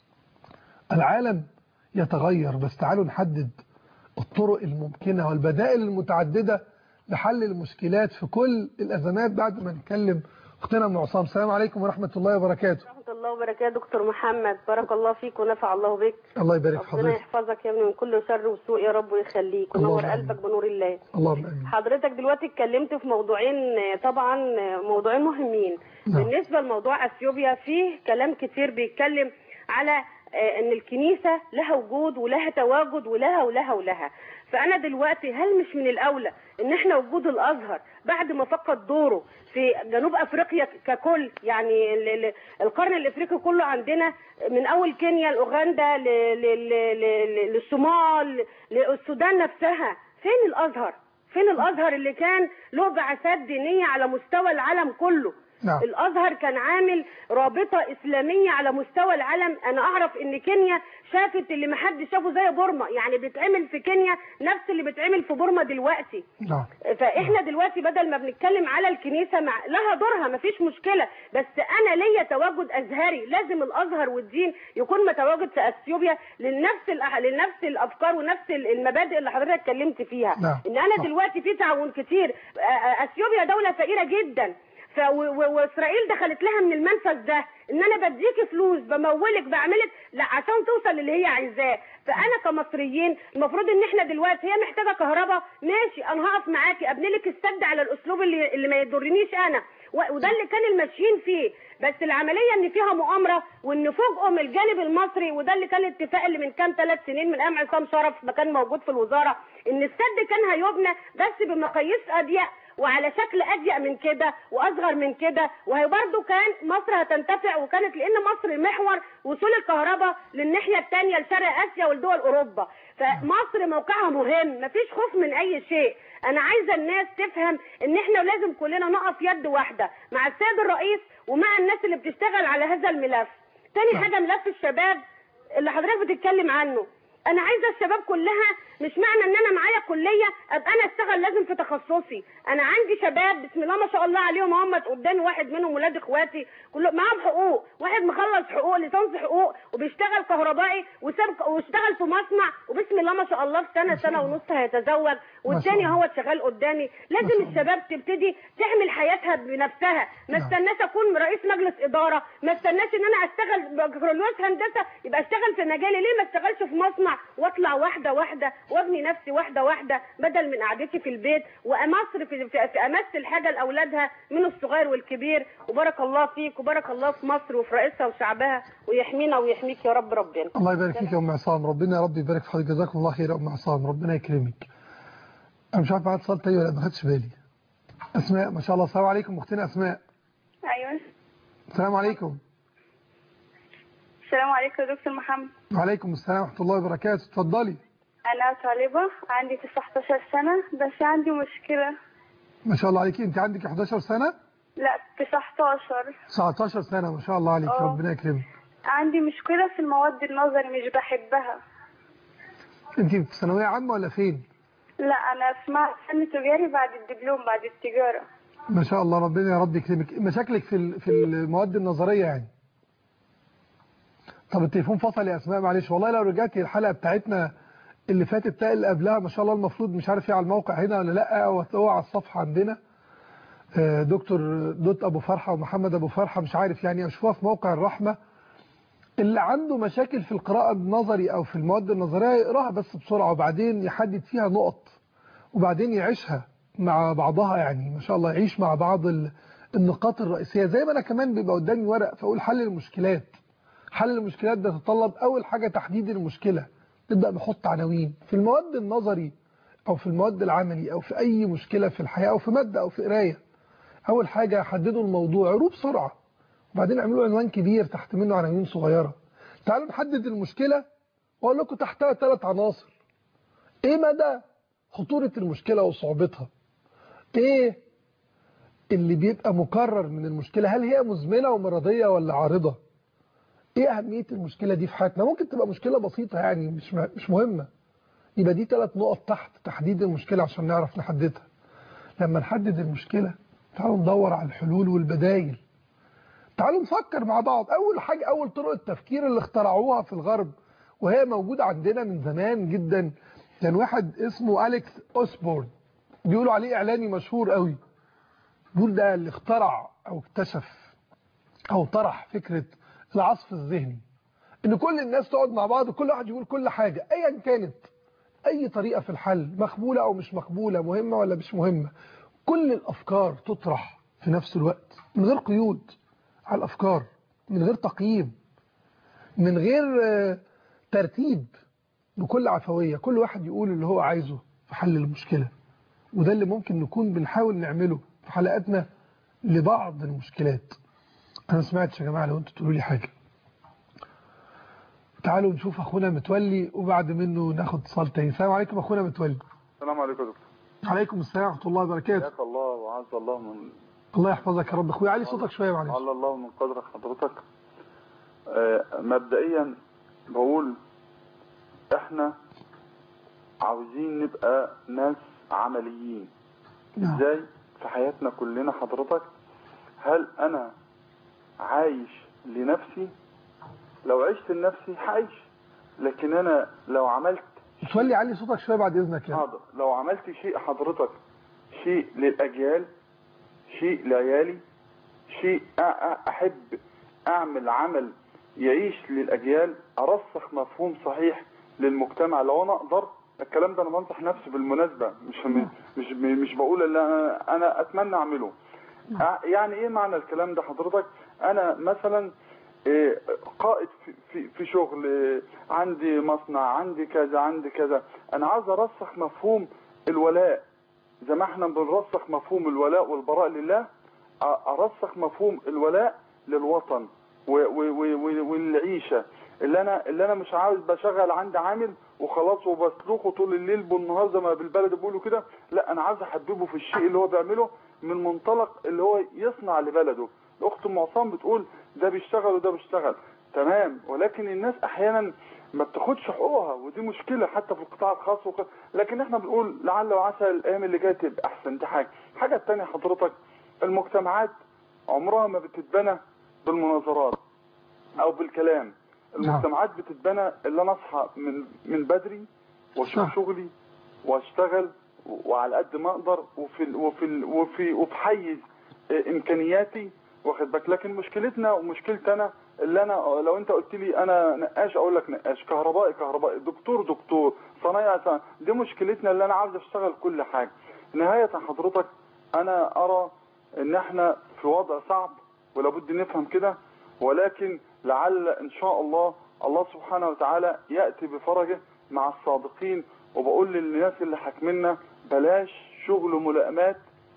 العالم يتغير بس تعالوا نحدد الطرق الممكنه والبدائل المتعدده لحل المشكلات في كل الازمات بعد ما نتكلم اختنا ام عصام السلام عليكم ورحمه الله وبركاته ورحمه الله وبركاته دكتور محمد بارك الله فيك ونفع الله بك الله يبارك في ربنا حضرتك يحفظك يا ابني من كل شر وسوء يا رب ويخليك اللهم ونور آمين. قلبك بنور الله اللهم امين حضرتك دلوقتي اتكلمت في موضوعين آه، طبعا آه، موضوعين مهمين نعم. بالنسبه لموضوع اثيوبيا فيه كلام كتير بيتكلم على آه، ان الكنيسه لها وجود ولها تواجد ولها ولها ولها فانا دلوقتي هل مش من الاولى ان احنا وجود الازهر بعد ما فقد دوره في جنوب افريقيا ككل يعني ال- ال- القرن الافريقي كله عندنا من اول كينيا لاوغندا ل- ل- ل- ل- للصومال للسودان نفسها فين الازهر فين الازهر اللي كان له بعثات دينيه على مستوى العالم كله نعم. الازهر كان عامل رابطه اسلاميه على مستوى العالم انا اعرف ان كينيا شافت اللي محدش شافه زي بورما يعني بيتعمل في كينيا نفس اللي بيتعمل في بورما دلوقتي نعم فاحنا دلوقتي بدل ما بنتكلم على الكنيسه مع لها دورها مفيش مشكله بس انا ليا تواجد ازهري لازم الازهر والدين يكون متواجد في اثيوبيا لنفس الأح... لنفس الافكار ونفس المبادئ اللي حضرتك اتكلمت فيها نعم. ان انا صح. دلوقتي في تعاون كتير آه، آه، اثيوبيا دوله فقيره جدا ف و- و- واسرائيل دخلت لها من المنفذ ده ان انا بديكي فلوس بمولك بعملك لا عشان توصل للي هي عايزاه فانا كمصريين المفروض ان احنا دلوقتي هي محتاجه كهرباء ماشي انا هقف معاكي ابني لك السد على الاسلوب اللي اللي ما يضرنيش انا و- وده اللي كان الماشيين فيه بس العمليه ان فيها مؤامره وان فوجئوا من الجانب المصري وده اللي كان الاتفاق اللي من كام ثلاث سنين من ايام عصام شرف ما كان موجود في الوزاره ان السد كان هيبنى بس بمقاييس اضيق وعلى شكل اضيق من كده واصغر من كده وهي برضو كان مصر هتنتفع وكانت لان مصر محور وصول الكهرباء للناحيه الثانيه لشرق اسيا ولدول اوروبا فمصر موقعها مهم مفيش خوف من اي شيء انا عايزه الناس تفهم ان احنا لازم كلنا نقف يد واحده مع السيد الرئيس ومع الناس اللي بتشتغل على هذا الملف تاني حاجه ملف الشباب اللي حضرتك بتتكلم عنه انا عايزه الشباب كلها مش معنى ان انا معايا كليه ابقى انا اشتغل لازم في تخصصي انا عندي شباب بسم الله ما شاء الله عليهم هم قدامي واحد منهم ولاد اخواتي كلهم معاهم حقوق واحد مخلص حقوق ليسانس حقوق وبيشتغل كهربائي وساب واشتغل في مصنع وبسم الله ما شاء الله في سنه سنه ونص هيتزوج والتاني الله. هو شغال قدامي ما لازم شاء الله. الشباب تبتدي تعمل حياتها بنفسها ما نعم. استناش اكون رئيس مجلس اداره ما استناش ان انا اشتغل بكالوريوس هندسه يبقى اشتغل في مجالي ليه ما اشتغلش في مصنع واطلع واحده واحده وابني نفسي واحده واحده بدل من قعدتي في البيت وامصر في, في, في امثل حاجه لاولادها من الصغير والكبير وبارك الله فيك وبارك الله في مصر وفي رئيسها وشعبها ويحمينا ويحميك يا رب ربنا الله يبارك فيك يا ام عصام ربنا يا رب يبارك في حضرتك جزاكم الله خير يا ام عصام ربنا يكرمك انا مش عارف معايا اتصال تاني ولا ما خدتش بالي اسماء ما شاء الله السلام عليكم اختنا اسماء ايوه السلام عليكم السلام عليكم يا دكتور محمد وعليكم السلام ورحمه الله وبركاته اتفضلي انا طالبه عندي 19 سنه بس عندي مشكله ما شاء الله عليكي انت عندك 11 سنه لا 19 19 سنه ما شاء الله عليك آه. ربنا يكرمك عندي مشكله في المواد النظري مش بحبها انت في ثانويه عامه ولا فين لا انا في معهد فن تجاري بعد الدبلوم بعد التجاره ما شاء الله ربنا يا رب يكرمك مشاكلك في ال- في المواد النظريه يعني طب التليفون فصل يا اسماء معلش والله لو رجعتي الحلقه بتاعتنا اللي فاتت بتاع اللي قبلها ما شاء الله المفروض مش عارف ايه على الموقع هنا ولا لا او هتلاقوها على الصفحه عندنا آه، دكتور دوت ابو فرحه ومحمد ابو فرحه مش عارف يعني اشوفوها في موقع الرحمه اللي عنده مشاكل في القراءه النظري او في المواد النظريه يقراها بس بسرعه وبعدين يحدد فيها نقط وبعدين يعيشها مع بعضها يعني ما شاء الله يعيش مع بعض ال- النقاط الرئيسية زي ما أنا كمان بيبقى قدامي ورق فأقول حل المشكلات حل المشكلات ده يتطلب أول حاجة تحديد المشكلة نبدأ نحط عناوين في المواد النظري أو في المواد العملي أو في أي مشكلة في الحياة أو في مادة أو في قراية أول حاجة حددوا الموضوع عروض بسرعة وبعدين اعملوا عنوان كبير تحت منه عناوين صغيرة تعالوا نحدد المشكلة وأقول لكم تحتها ثلاث عناصر إيه مدى خطورة المشكلة وصعوبتها ايه اللي بيبقى مكرر من المشكلة هل هي مزمنة ومرضية ولا عارضة ايه اهمية المشكلة دي في حياتنا ممكن تبقى مشكلة بسيطة يعني مش مش مهمة يبقى دي ثلاث نقط تحت تحديد المشكلة عشان نعرف نحددها لما نحدد المشكلة تعالوا ندور على الحلول والبدايل تعالوا نفكر مع بعض اول حاجة اول طرق التفكير اللي اخترعوها في الغرب وهي موجودة عندنا من زمان جدا كان واحد اسمه أليكس أوسبورن بيقولوا عليه إعلاني مشهور قوي بيقول ده اللي اخترع أو اكتشف أو طرح فكرة العصف الذهني إن كل الناس تقعد مع بعض وكل واحد يقول كل حاجة أيا كانت أي طريقة في الحل مقبولة أو مش مقبولة مهمة ولا مش مهمة كل الأفكار تطرح في نفس الوقت من غير قيود على الأفكار من غير تقييم من غير آه، ترتيب بكل عفوية كل واحد يقول اللي هو عايزه في حل المشكلة وده اللي ممكن نكون بنحاول نعمله في حلقاتنا لبعض المشكلات أنا ما سمعتش يا جماعة لو أنتوا تقولوا لي حاجة تعالوا نشوف أخونا متولي وبعد منه ناخد اتصال تاني السلام عليكم أخونا متولي السلام عليكم يا دكتور عليكم السلام ورحمة الله وبركاته حياك الله وعز الله من الله يحفظك يا رب أخويا علي صوتك شوية معلش على الله من قدر حضرتك آه، مبدئيا بقول احنا عاوزين نبقى ناس عمليين نعم. ازاي في حياتنا كلنا حضرتك هل انا عايش لنفسي لو عشت لنفسي هعيش لكن انا لو عملت متولي علي صوتك شوية بعد إذنك يعني حاضر لو عملت شيء حضرتك شيء للأجيال شيء لعيالي شيء أ- أ- أحب أعمل عمل يعيش للأجيال أرسخ مفهوم صحيح للمجتمع لو أنا أقدر الكلام ده أنا بنصح نفسي بالمناسبة مش مش مش بقول اللي أنا- أنا أتمنى أعمله ع- يعني ايه معنى الكلام ده حضرتك انا مثلا إيه، قائد في- في في شغل إيه، عندي مصنع عندي كذا عندي كذا انا عاوز ارسخ مفهوم الولاء زي ما احنا بنرسخ مفهوم الولاء والبراء لله أ- ارسخ مفهوم الولاء للوطن و- و- و- و- والعيشه اللي انا اللي انا مش عاوز بشغل عندي عامل وخلاص وبسلخه طول الليل بالنهار زي ما بالبلد بيقولوا كده لا انا عاوز احببه في الشيء اللي هو بيعمله من منطلق اللي هو يصنع لبلده الاخت ام عصام بتقول ده بيشتغل وده بيشتغل تمام ولكن الناس احيانا ما بتاخدش حقوقها ودي مشكله حتى في القطاع الخاص وق... لكن احنا بنقول لعل وعسى الايام اللي جايه تبقى احسن دي حاجه الحاجه الثانيه حضرتك المجتمعات عمرها ما بتتبنى بالمناظرات او بالكلام المجتمعات بتتبنى اللي انا اصحى من من بدري واشوف صح. شغلي واشتغل وعلى قد ما اقدر وفي ال وفي ال وفي وفي حيز آه، امكانياتي واخد بالك لكن مشكلتنا ومشكلتي انا اللي انا لو انت قلت لي انا نقاش اقول لك نقاش كهربائي كهربائي دكتور دكتور صنايعي صنايعي دي مشكلتنا اللي انا عاوز اشتغل كل حاجه نهايه حضرتك انا ارى ان احنا في وضع صعب ولابد نفهم كده ولكن لعل ان شاء الله الله سبحانه وتعالى ياتي بفرجه مع الصادقين وبقول للناس اللي حاكمنا بلاش شغل ملائمات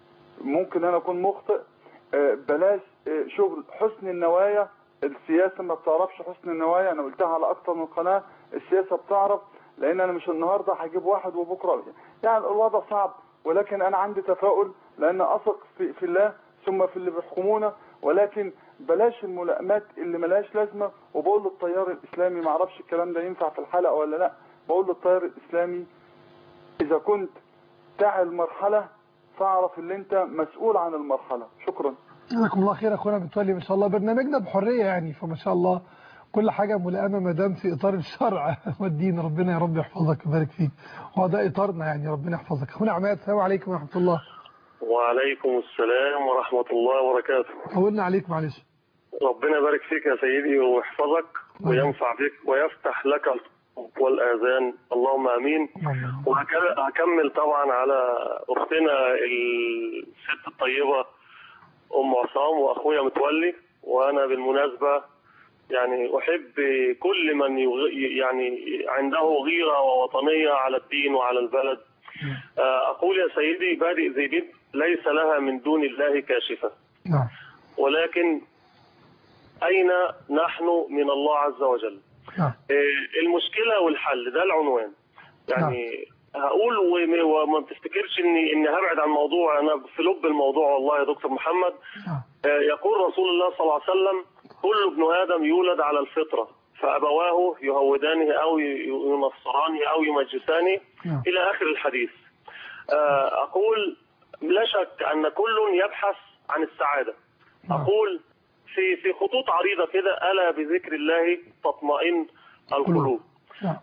ممكن انا اكون مخطئ آه، بلاش آه، شغل حسن النوايا السياسه ما بتعرفش حسن النوايا انا قلتها على اكتر من قناه السياسه بتعرف لان انا مش النهارده هجيب واحد وبكره يعني الوضع صعب ولكن انا عندي تفاؤل لان اثق في, في الله ثم في اللي بيحكمونا ولكن بلاش الملائمات اللي ملهاش لازمه وبقول للتيار الاسلامي ما اعرفش الكلام ده ينفع في الحلقه ولا لا بقول للتيار الاسلامي اذا كنت تعي المرحله فاعرف ان انت مسؤول عن المرحله شكرا جزاكم الله خير اخونا متولي ما شاء الله برنامجنا بحريه يعني فما شاء الله كل حاجه ملائمه ما دام في اطار الشرع والدين ربنا يا رب يحفظك ويبارك فيك هو ده اطارنا يعني ربنا يحفظك اخونا عماد السلام عليكم ورحمه الله وعليكم السلام ورحمة الله وبركاته طولنا عليك معلش ربنا يبارك فيك يا سيدي ويحفظك وينفع بك ويفتح لك القلوب والآذان اللهم آمين وهكمل طبعا على أختنا الست الطيبة أم عصام وأخويا متولي وأنا بالمناسبة يعني أحب كل من يغ... يعني عنده غيرة ووطنية على الدين وعلى البلد آه، أقول يا سيدي بادئ ذي بدء ليس لها من دون الله كاشفة نعم ولكن أين نحن من الله عز وجل نعم آه، المشكلة والحل ده العنوان يعني هقول وم- وما تفتكرش اني اني هبعد عن الموضوع انا في لب الموضوع والله يا دكتور محمد آه، يقول رسول الله صلى الله عليه وسلم كل ابن ادم يولد على الفطره فابواه يهودانه او ي- ينصرانه او يمجسانه نعم. الى اخر الحديث آه، اقول لا شك ان كل يبحث عن السعاده اقول في في خطوط عريضه كده الا بذكر الله تطمئن القلوب نعم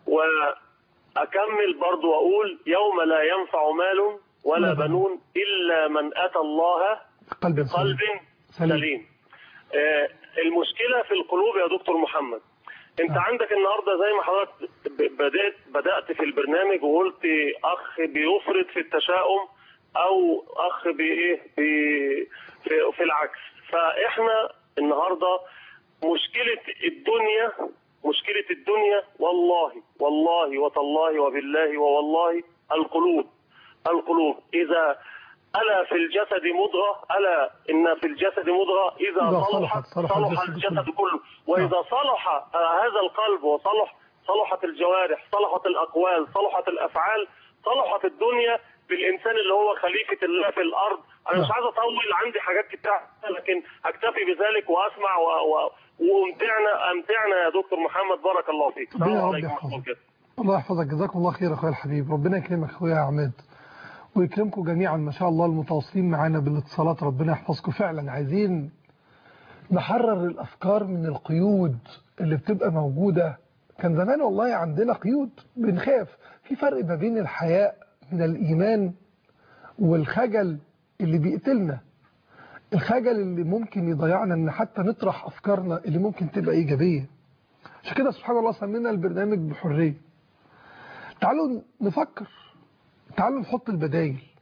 أكمل برضو وأقول يوم لا ينفع مال ولا بنون إلا من أتى الله قلب بقلب سليم. سليم آه، المشكلة في القلوب يا دكتور محمد انت عندك النهارده زي ما حضرتك ب- بدات بدات في البرنامج وقلت اخ بيفرط في التشاؤم او اخ بايه بي- في, في العكس فاحنا النهارده مشكله الدنيا مشكله الدنيا والله والله وتالله وبالله ووالله القلوب القلوب اذا ألا في الجسد مضغة ألا إن في الجسد مضغة إذا إذا صلحت صلحت صلح صلح الجسد الجسد كله وإذا صلح آه، هذا القلب وصلح صلحت الجوارح صلحت الأقوال صلحت الأفعال صلحت الدنيا بالإنسان اللي هو خليفة الله في الأرض أنا مش عايز أطول عندي حاجات كتير لكن أكتفي بذلك وأسمع و... و... وامتعنا امتعنا يا دكتور محمد بارك الله فيك ربنا يا السلام رب عليكم ورحمة الله يحفظك. وبركاته. الله يحفظك جزاكم الله خير اخويا الحبيب ربنا يكرمك اخويا عماد ويكرمكم جميعا ما شاء الله المتواصلين معانا بالاتصالات ربنا يحفظكم فعلا عايزين نحرر الافكار من القيود اللي بتبقى موجوده كان زمان والله عندنا قيود بنخاف في فرق ما بين الحياء من الايمان والخجل اللي بيقتلنا الخجل اللي ممكن يضيعنا ان حتى نطرح افكارنا اللي ممكن تبقى ايجابيه عشان كده سبحان الله سمينا البرنامج بحريه تعالوا نفكر تعالوا نحط البدايل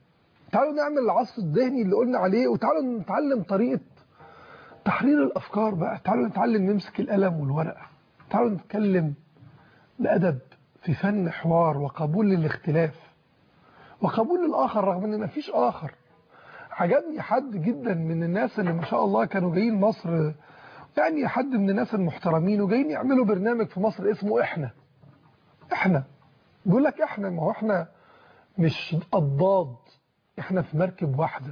تعالوا نعمل العصف الذهني اللي قلنا عليه وتعالوا نتعلم طريقة تحرير الأفكار بقى تعالوا نتعلم نمسك القلم والورقة تعالوا نتكلم بأدب في فن حوار وقبول للاختلاف وقبول الآخر رغم أن مفيش آخر عجبني حد جدا من الناس اللي ما شاء الله كانوا جايين مصر يعني حد من الناس المحترمين وجايين يعملوا برنامج في مصر اسمه إحنا إحنا بيقول لك إحنا ما هو إحنا مش أضداد إحنا في مركب واحدة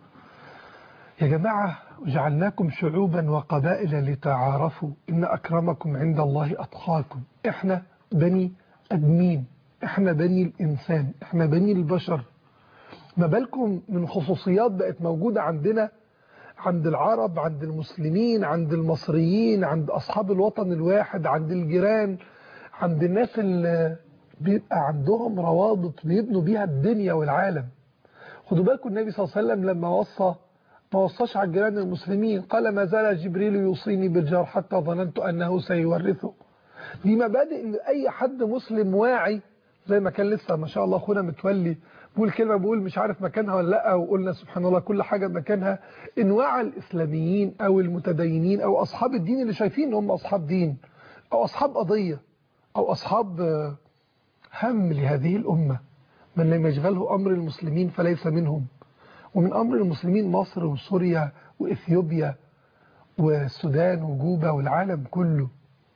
يا جماعة وجعلناكم شعوبا وقبائل لتعارفوا إن أكرمكم عند الله أتقاكم إحنا بني أدمين إحنا بني الإنسان إحنا بني البشر ما بالكم من خصوصيات بقت موجودة عندنا عند العرب عند المسلمين عند المصريين عند أصحاب الوطن الواحد عند الجيران عند الناس اللي بيبقى عندهم روابط بيبنوا بيها الدنيا والعالم خدوا بالكم النبي صلى الله عليه وسلم لما وصى ما وصاش على الجيران المسلمين قال ما زال جبريل يوصيني بالجار حتى ظننت أنه سيورثه دي مبادئ ان اي حد مسلم واعي زي ما كان لسه ما شاء الله اخونا متولي بقول كلمه بقول مش عارف مكانها ولا لا وقلنا سبحان الله كل حاجه مكانها ان وعى الاسلاميين او المتدينين او اصحاب الدين اللي شايفين ان هم اصحاب دين او اصحاب قضيه او اصحاب هم لهذه الامه من لم يشغله امر المسلمين فليس منهم ومن امر المسلمين مصر وسوريا واثيوبيا والسودان وجوبا والعالم كله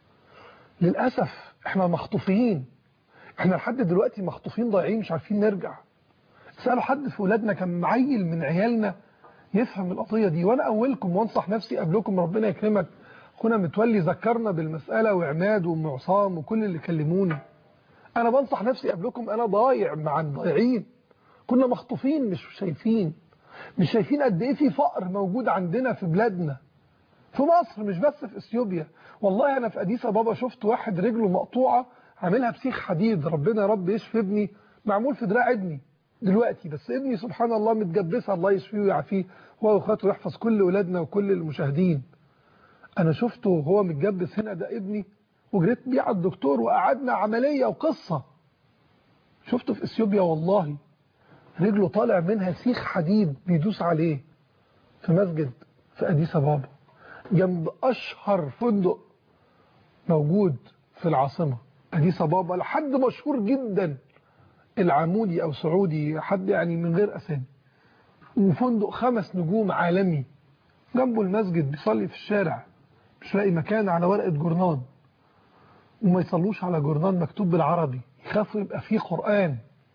للأسف احنا مخطوفين احنا لحد دلوقتي مخطوفين ضايعين مش عارفين نرجع سألوا حد في ولادنا كان معيل من عيالنا يفهم القضية دي وانا اولكم وانصح نفسي قبلكم ربنا يكرمك اخونا متولي ذكرنا بالمسألة وعماد وام عصام وكل اللي كلموني انا بنصح نفسي قبلكم انا ضايع مع الضايعين كنا مخطوفين مش شايفين مش شايفين قد ايه في فقر موجود عندنا في بلادنا في مصر مش بس في اثيوبيا والله انا في اديس ابابا شفت واحد رجله مقطوعه عاملها بسيخ حديد ربنا يا رب يشفي ابني معمول في دراع ابني دلوقتي بس ابني سبحان الله متجبسه الله يشفيه ويعافيه هو واخواته يحفظ كل ولادنا وكل المشاهدين انا شفته وهو متجبس هنا ده ابني وجريت بيه على الدكتور وقعدنا عمليه وقصه شفته في اثيوبيا والله رجله طالع منها سيخ حديد بيدوس عليه في مسجد في اديس ابابا جنب أشهر فندق موجود في العاصمة أديس أبابا لحد مشهور جدا العمودي أو سعودي حد يعني من غير أسامي وفندق خمس نجوم عالمي جنبه المسجد بيصلي في الشارع مش لاقي مكان على ورقة جورنان وما يصلوش على جورنان مكتوب بالعربي يخافوا يبقى فيه قرآن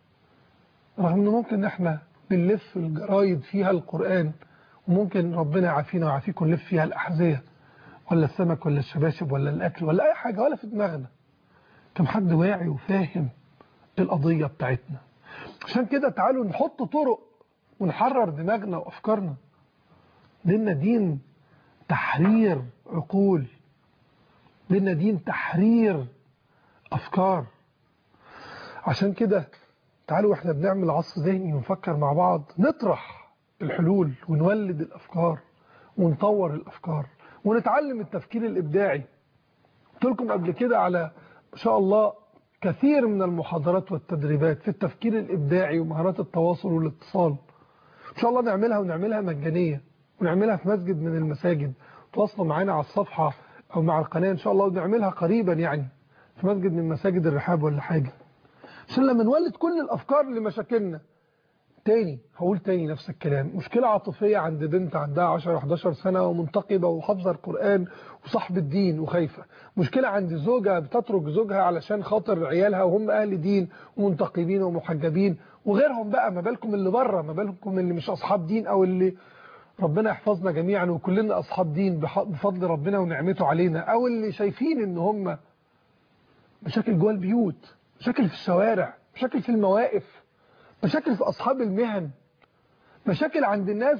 رغم انه ممكن احنا بنلف الجرايد فيها القرآن وممكن ربنا يعافينا ويعافيكم نلف فيها الأحذية ولا السمك ولا الشباشب ولا الأكل ولا أي حاجة ولا في دماغنا كم حد واعي وفاهم القضية بتاعتنا عشان كده تعالوا نحط طرق ونحرر دماغنا وأفكارنا ديننا دين تحرير عقول ديننا دين تحرير أفكار عشان كده تعالوا احنا بنعمل عصف ذهني ونفكر مع بعض نطرح الحلول ونولد الأفكار ونطور الأفكار ونتعلم التفكير الإبداعي قلت لكم قبل كده على ما شاء الله كثير من المحاضرات والتدريبات في التفكير الإبداعي ومهارات التواصل والاتصال إن شاء الله نعملها ونعملها مجانية ونعملها في مسجد من المساجد تواصلوا معانا على الصفحة أو مع القناة إن شاء الله ونعملها قريبا يعني في مسجد من مساجد الرحاب ولا حاجة عشان لما نولد كل الأفكار لمشاكلنا تاني هقول تاني نفس الكلام مشكلة عاطفية عند بنت عندها 10-11 سنة ومنتقبة وحافظة القرآن وصاحب الدين وخايفة مشكلة عند زوجة بتترك زوجها علشان خاطر عيالها وهم أهل دين ومنتقبين ومحجبين وغيرهم بقى ما بالكم اللي بره ما بالكم اللي مش أصحاب دين أو اللي ربنا يحفظنا جميعا وكلنا أصحاب دين بفضل ربنا ونعمته علينا أو اللي شايفين إن هم مشاكل جوه البيوت مشاكل في الشوارع مشاكل في المواقف مشاكل في أصحاب المهن مشاكل عند الناس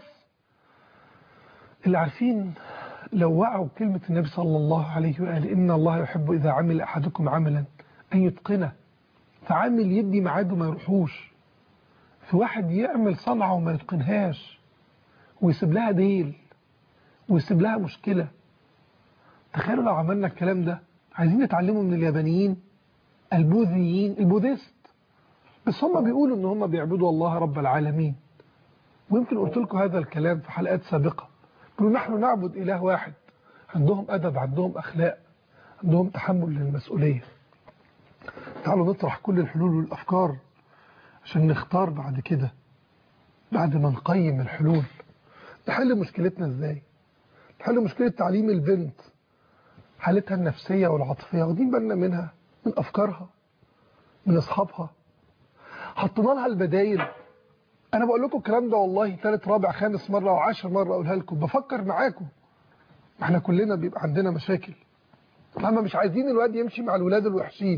اللي عارفين لو وعوا كلمة النبي صلى الله عليه وآله إن الله يحب إذا عمل أحدكم عملا أن يتقنه فعامل يدي ميعاده ما يروحوش في واحد يعمل صنعة وما يتقنهاش ويسيب لها ديل ويسيب لها مشكلة تخيلوا لو عملنا الكلام ده عايزين نتعلمه من اليابانيين البوذيين البوذيست بس هم بيقولوا ان هم بيعبدوا الله رب العالمين ويمكن قلت لكم هذا الكلام في حلقات سابقة بيقولوا نحن نعبد إله واحد عندهم أدب عندهم أخلاق عندهم تحمل للمسؤولية تعالوا نطرح كل الحلول والأفكار عشان نختار بعد كده بعد ما نقيم الحلول نحل مشكلتنا ازاي نحل مشكلة تعليم البنت حالتها النفسية والعاطفية واخدين بالنا منها من أفكارها من أصحابها حطينا لها البدايل أنا بقول لكم الكلام ده والله ثالث رابع خامس مرة وعشر مرة أقولها لكم بفكر معاكم احنا كلنا بيبقى عندنا مشاكل لما مش عايزين الواد يمشي مع الولاد الوحشين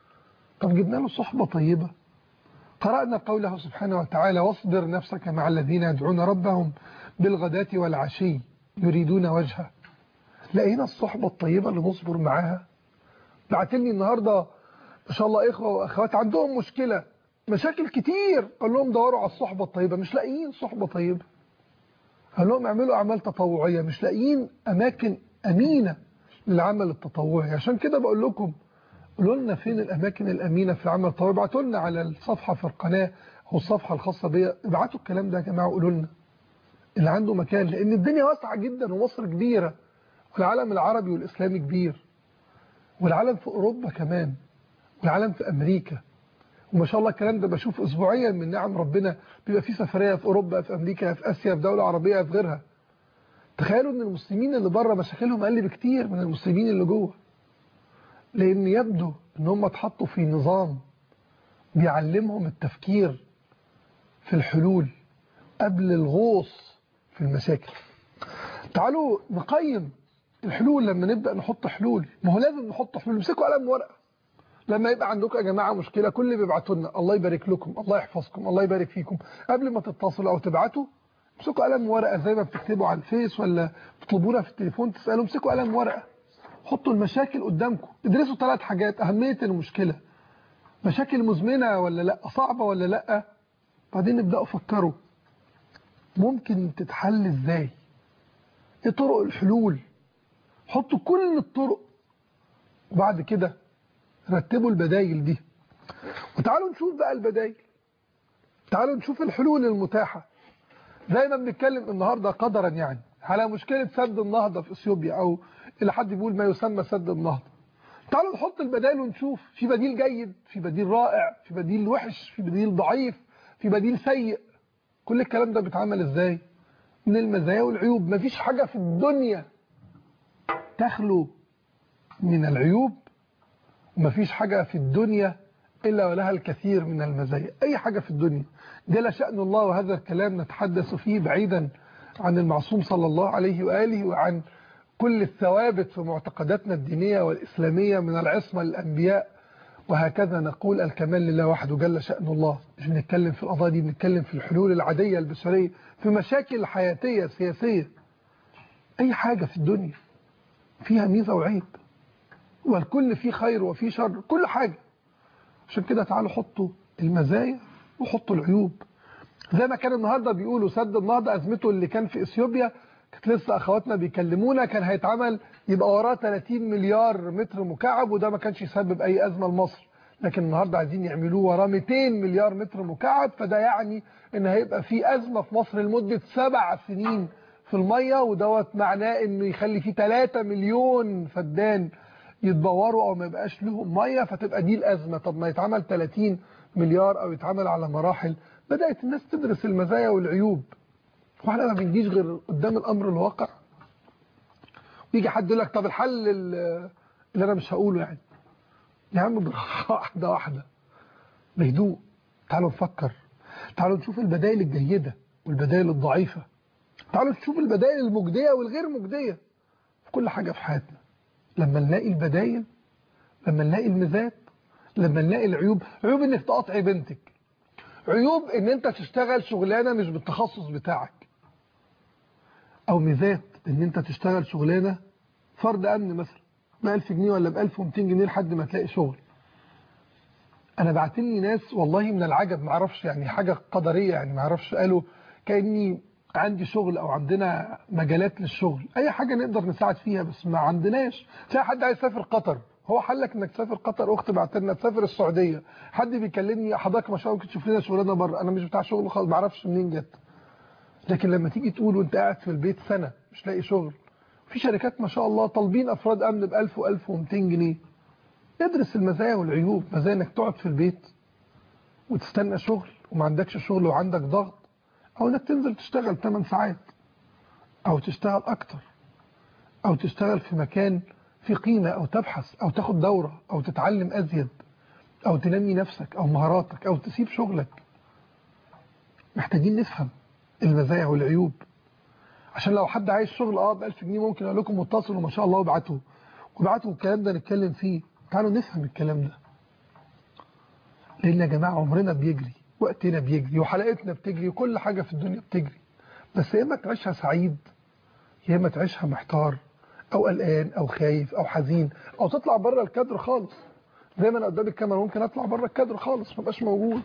طب جبنا له صحبة طيبة قرأنا قوله سبحانه وتعالى واصبر نفسك مع الذين يدعون ربهم بالغداة والعشي يريدون وجهه لقينا الصحبة الطيبة اللي نصبر معاها بعتلني النهاردة ما شاء الله إخوة وأخوات عندهم مشكلة مشاكل كتير قال لهم دوروا على الصحبة الطيبة مش لاقيين صحبة طيبة قال لهم اعملوا أعمال تطوعية مش لاقيين أماكن أمينة للعمل التطوعي عشان كده بقول لكم قولوا لنا فين الأماكن الأمينة في العمل التطوعي ابعتوا لنا على الصفحة في القناة أو الصفحة الخاصة بيا ابعتوا الكلام ده يا جماعة وقولوا لنا اللي عنده مكان لأن الدنيا واسعة جدا ومصر كبيرة والعالم العربي والإسلامي كبير والعالم في أوروبا كمان والعالم في أمريكا وما شاء الله الكلام ده بشوف أسبوعيا من نعم ربنا بيبقى في سفرية في أوروبا في أمريكا في آسيا في دولة عربية في غيرها تخيلوا ان المسلمين اللي بره مشاكلهم اقل بكتير من المسلمين اللي جوه لان يبدو ان هم اتحطوا في نظام بيعلمهم التفكير في الحلول قبل الغوص في المشاكل تعالوا نقيم الحلول لما نبدأ نحط حلول ما هو لازم نحط حلول امسكوا قلم ورقة لما يبقى عندكم يا جماعة مشكلة كل اللي بيبعتوا لنا الله يبارك لكم الله يحفظكم الله يبارك فيكم قبل ما تتصلوا او تبعتوا امسكوا قلم ورقة زي ما بتكتبوا على الفيس ولا بتطلبونا في التليفون تسألوا امسكوا قلم ورقة حطوا المشاكل قدامكم ادرسوا ثلاث حاجات أهمية المشكلة مشاكل مزمنة ولا لا صعبة ولا لا بعدين نبدأوا فكروا ممكن تتحل ازاي ايه طرق الحلول حطوا كل الطرق وبعد كده رتبوا البدايل دي وتعالوا نشوف بقى البدايل تعالوا نشوف الحلول المتاحة زي ما بنتكلم النهاردة قدرا يعني على مشكلة سد النهضة في اثيوبيا او الى حد بيقول ما يسمى سد النهضة تعالوا نحط البدائل ونشوف في بديل جيد في بديل رائع في بديل وحش في بديل ضعيف في بديل سيء كل الكلام ده بيتعمل ازاي من المزايا والعيوب مفيش حاجة في الدنيا تخلو من العيوب ومفيش حاجة في الدنيا إلا ولها الكثير من المزايا أي حاجة في الدنيا جل شأن الله وهذا الكلام نتحدث فيه بعيدا عن المعصوم صلى الله عليه وآله وعن كل الثوابت في معتقداتنا الدينية والإسلامية من العصمة للأنبياء وهكذا نقول الكمال لله وحده جل شأن الله مش بنتكلم في القضايا دي بنتكلم في الحلول العادية البشرية في مشاكل حياتية سياسية أي حاجة في الدنيا فيها ميزة وعيب والكل فيه خير وفيه شر كل حاجة عشان كده تعالوا حطوا المزايا وحطوا العيوب زي ما كان النهاردة بيقولوا سد النهضة أزمته اللي كان في إثيوبيا كانت لسه أخواتنا بيكلمونا كان هيتعمل يبقى وراه 30 مليار متر مكعب وده ما كانش يسبب أي أزمة لمصر لكن النهاردة عايزين يعملوه وراه 200 مليار متر مكعب فده يعني ان هيبقى في أزمة في مصر لمدة سبع سنين في المية ودوت معناه انه يخلي فيه 3 مليون فدان يتبوروا او ما يبقاش لهم مية فتبقى دي الأزمة طب ما يتعمل 30 مليار او يتعمل على مراحل بدأت الناس تدرس المزايا والعيوب واحنا ما بنجيش غير قدام الامر الواقع ويجي حد يقول لك طب الحل اللي انا مش هقوله يعني يا عم بالراحه واحده واحده بهدوء تعالوا نفكر تعالوا نشوف البدائل الجيده والبدائل الضعيفه تعالوا نشوف البدائل المجديه والغير مجديه في كل حاجه في حياتنا لما نلاقي البدائل لما نلاقي الميزات لما نلاقي العيوب عيوب انك تقاطعي بنتك عيوب ان انت تشتغل شغلانه مش بالتخصص بتاعك او ميزات ان انت تشتغل شغلانه فرد امن مثلا ب 1000 جنيه ولا ب 1200 جنيه لحد ما تلاقي شغل انا بعتلي ناس والله من العجب ما اعرفش يعني حاجه قدريه يعني ما اعرفش قالوا كاني عندي شغل او عندنا مجالات للشغل اي حاجه نقدر نساعد فيها بس ما عندناش تلاقي حد عايز يسافر قطر هو حلك انك تسافر قطر اخت بعت لنا تسافر السعوديه حد بيكلمني حضرتك ما شاء الله ممكن تشوف لنا شغلانه بره انا مش بتاع شغل خالص ما اعرفش منين جت لكن لما تيجي تقول وانت قاعد في البيت سنة مش لاقي شغل في شركات ما شاء الله طالبين افراد امن ب 1000 و1200 جنيه ادرس المزايا والعيوب مزايا انك تقعد في البيت وتستنى شغل وما عندكش شغل وعندك ضغط او انك تنزل تشتغل 8 ساعات او تشتغل اكتر او تشتغل في مكان في قيمة او تبحث او تاخد دورة او تتعلم ازيد او تنمي نفسك او مهاراتك او تسيب شغلك محتاجين نفهم المزايا والعيوب عشان لو حد عايز شغل اه ب 1000 جنيه ممكن اقول لكم اتصلوا ما شاء الله وابعتوا وابعتوا الكلام ده نتكلم فيه تعالوا نفهم الكلام ده لان يا جماعه عمرنا بيجري وقتنا بيجري وحلقتنا بتجري وكل حاجه في الدنيا بتجري بس يا اما تعيشها سعيد يا اما تعيشها محتار او قلقان او خايف او حزين او تطلع بره الكادر خالص زي ما انا قدام الكاميرا ممكن اطلع بره الكادر خالص ما بقاش موجود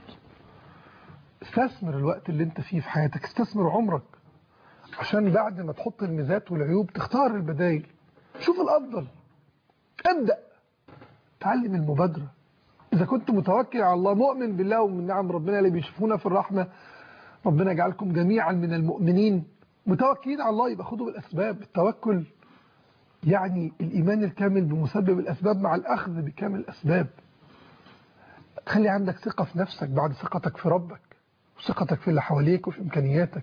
استثمر الوقت اللي انت فيه في حياتك استثمر عمرك عشان بعد ما تحط الميزات والعيوب تختار البدايل شوف الافضل ابدا تعلم المبادره اذا كنت متوكل على الله مؤمن بالله ومن نعم ربنا اللي بيشوفونا في الرحمه ربنا يجعلكم جميعا من المؤمنين متوكلين على الله يبقى خدوا بالاسباب التوكل يعني الايمان الكامل بمسبب الاسباب مع الاخذ بكامل الاسباب خلي عندك ثقه في نفسك بعد ثقتك في ربك وثقتك في اللي حواليك وفي امكانياتك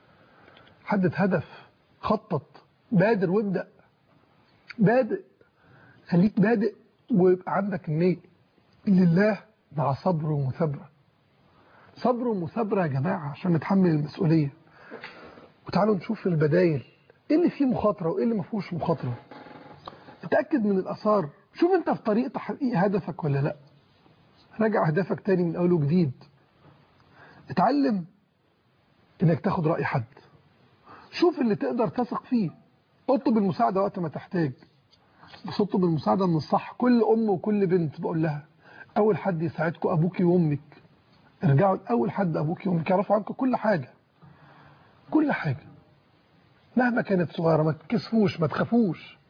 حدد هدف خطط بادر وابدا بادئ خليك بادئ ويبقى عندك النية لله مع صبر ومثابرة صبر ومثابرة يا جماعة عشان نتحمل المسؤولية وتعالوا نشوف البدايل ايه اللي فيه مخاطرة وايه اللي ما فيهوش مخاطرة اتأكد من الأثار شوف انت في طريق تحقيق هدفك ولا لا راجع هدفك تاني من أول وجديد اتعلم انك تاخد رأي حد شوف اللي تقدر تثق فيه اطلب المساعدة وقت ما تحتاج بس اطلب المساعدة من الصح كل أم وكل بنت بقول لها أول حد يساعدكم أبوكي وأمك ارجعوا لأول حد أبوكي وأمك يعرفوا عنكم كل حاجة كل حاجة مهما كانت صغيرة ما تكسفوش ما تخافوش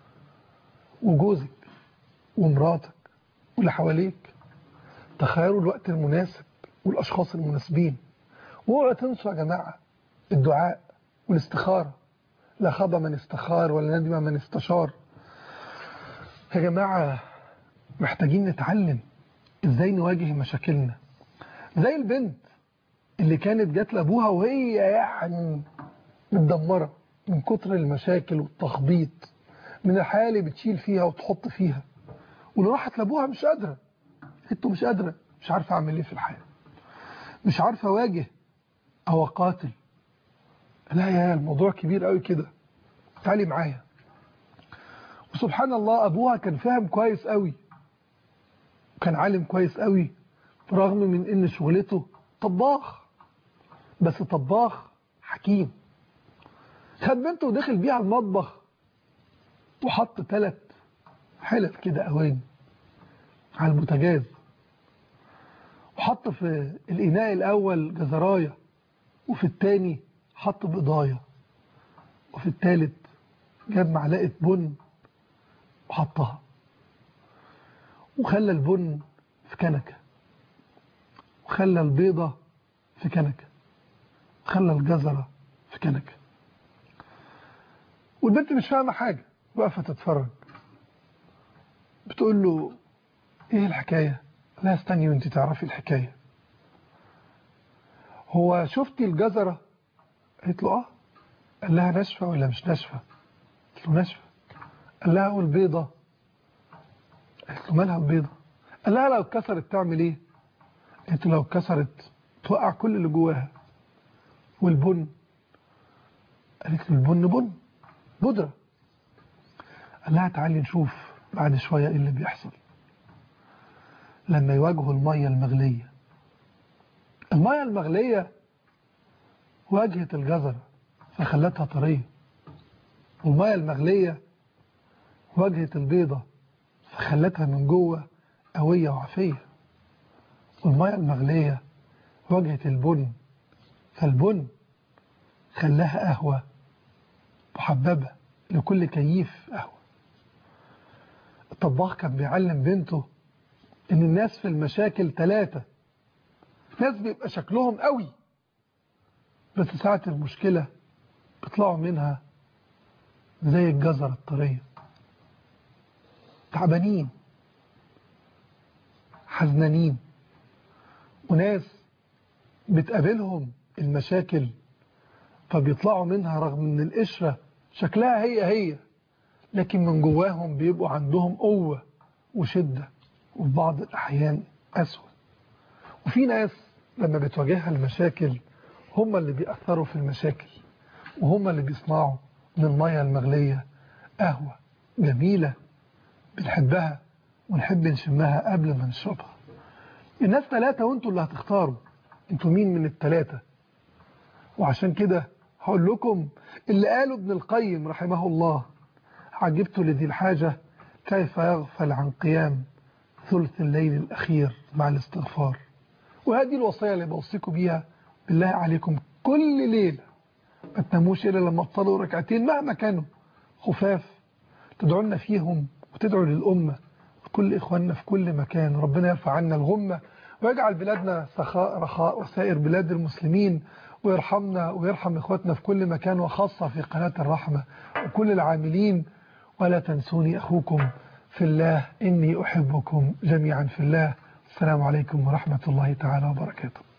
وجوزك ومراتك واللي حواليك تخيلوا الوقت المناسب والأشخاص المناسبين واوعوا تنسوا يا جماعة الدعاء والاستخارة لا خاب من استخار ولا ندم من استشار يا جماعة محتاجين نتعلم ازاي نواجه مشاكلنا زي البنت اللي كانت جات لابوها وهي يعني متدمرة من كتر المشاكل والتخبيط من الحياة اللي بتشيل فيها وتحط فيها واللي راحت لابوها مش قادرة انتوا مش قادرة مش عارفة اعمل ايه في الحياة مش عارفة اواجه او اقاتل لا يا الموضوع كبير قوي كده تعالي معايا وسبحان الله ابوها كان فاهم كويس قوي كان عالم كويس قوي برغم من ان شغلته طباخ بس طباخ حكيم خد بنته ودخل بيها المطبخ وحط ثلاث حلل كده اواني على البوتاجاز وحط في الاناء الاول جزرايه وفي الثاني حط بضايه وفي الثالث جاب معلقه بن وحطها وخلى البن في كنكه وخلى البيضه في كنكه وخلى الجزره في كنكه والبنت مش فاهمه حاجه واقفه تتفرج بتقول له ايه الحكايه لا استني وانت تعرفي الحكايه هو شفتي الجزره قالت له اه قال لها ناشفه ولا مش ناشفه قالت له ناشفه قال لها والبيضه قالت له مالها البيضه قال لها لو اتكسرت تعمل ايه قالت له لو اتكسرت توقع كل اللي جواها والبن قالت له البن بن بودره قال لها تعالي نشوف بعد شويه ايه اللي بيحصل لما يواجهوا الميه المغليه الميه المغليه واجهت الجزره فخلتها طريه والميه المغليه واجهت البيضه فخلتها من جوه قويه وعافيه والميه المغليه واجهت البن فالبن خلاها قهوه محببه لكل كيف قهوه الطباخ كان بيعلم بنته ان الناس في المشاكل ثلاثة ناس بيبقى شكلهم قوي بس ساعة المشكلة بيطلعوا منها زي الجزرة الطرية تعبانين حزنانين وناس بتقابلهم المشاكل فبيطلعوا منها رغم ان القشرة شكلها هي هي لكن من جواهم بيبقوا عندهم قوة وشدة وفي بعض الأحيان أسوأ وفي ناس لما بتواجهها المشاكل هم اللي بيأثروا في المشاكل وهم اللي بيصنعوا من المية المغلية قهوة جميلة بنحبها ونحب نشمها قبل ما نشربها الناس ثلاثة وانتوا اللي هتختاروا انتوا مين من الثلاثة وعشان كده هقول لكم اللي قاله ابن القيم رحمه الله عجبت لذي الحاجة كيف يغفل عن قيام ثلث الليل الأخير مع الاستغفار وهذه الوصية اللي بوصيكم بيها بالله عليكم كل ليلة ما تناموش إلا لما تصلوا ركعتين مهما كانوا خفاف تدعوا لنا فيهم وتدعوا للأمة وكل إخواننا في كل مكان ربنا يرفع عنا الغمة ويجعل بلادنا سخاء رخاء وسائر بلاد المسلمين ويرحمنا ويرحم إخواتنا في كل مكان وخاصة في قناة الرحمة وكل العاملين ولا تنسوني أخوكم في الله إني أحبكم جميعا في الله السلام عليكم ورحمة الله تعالى وبركاته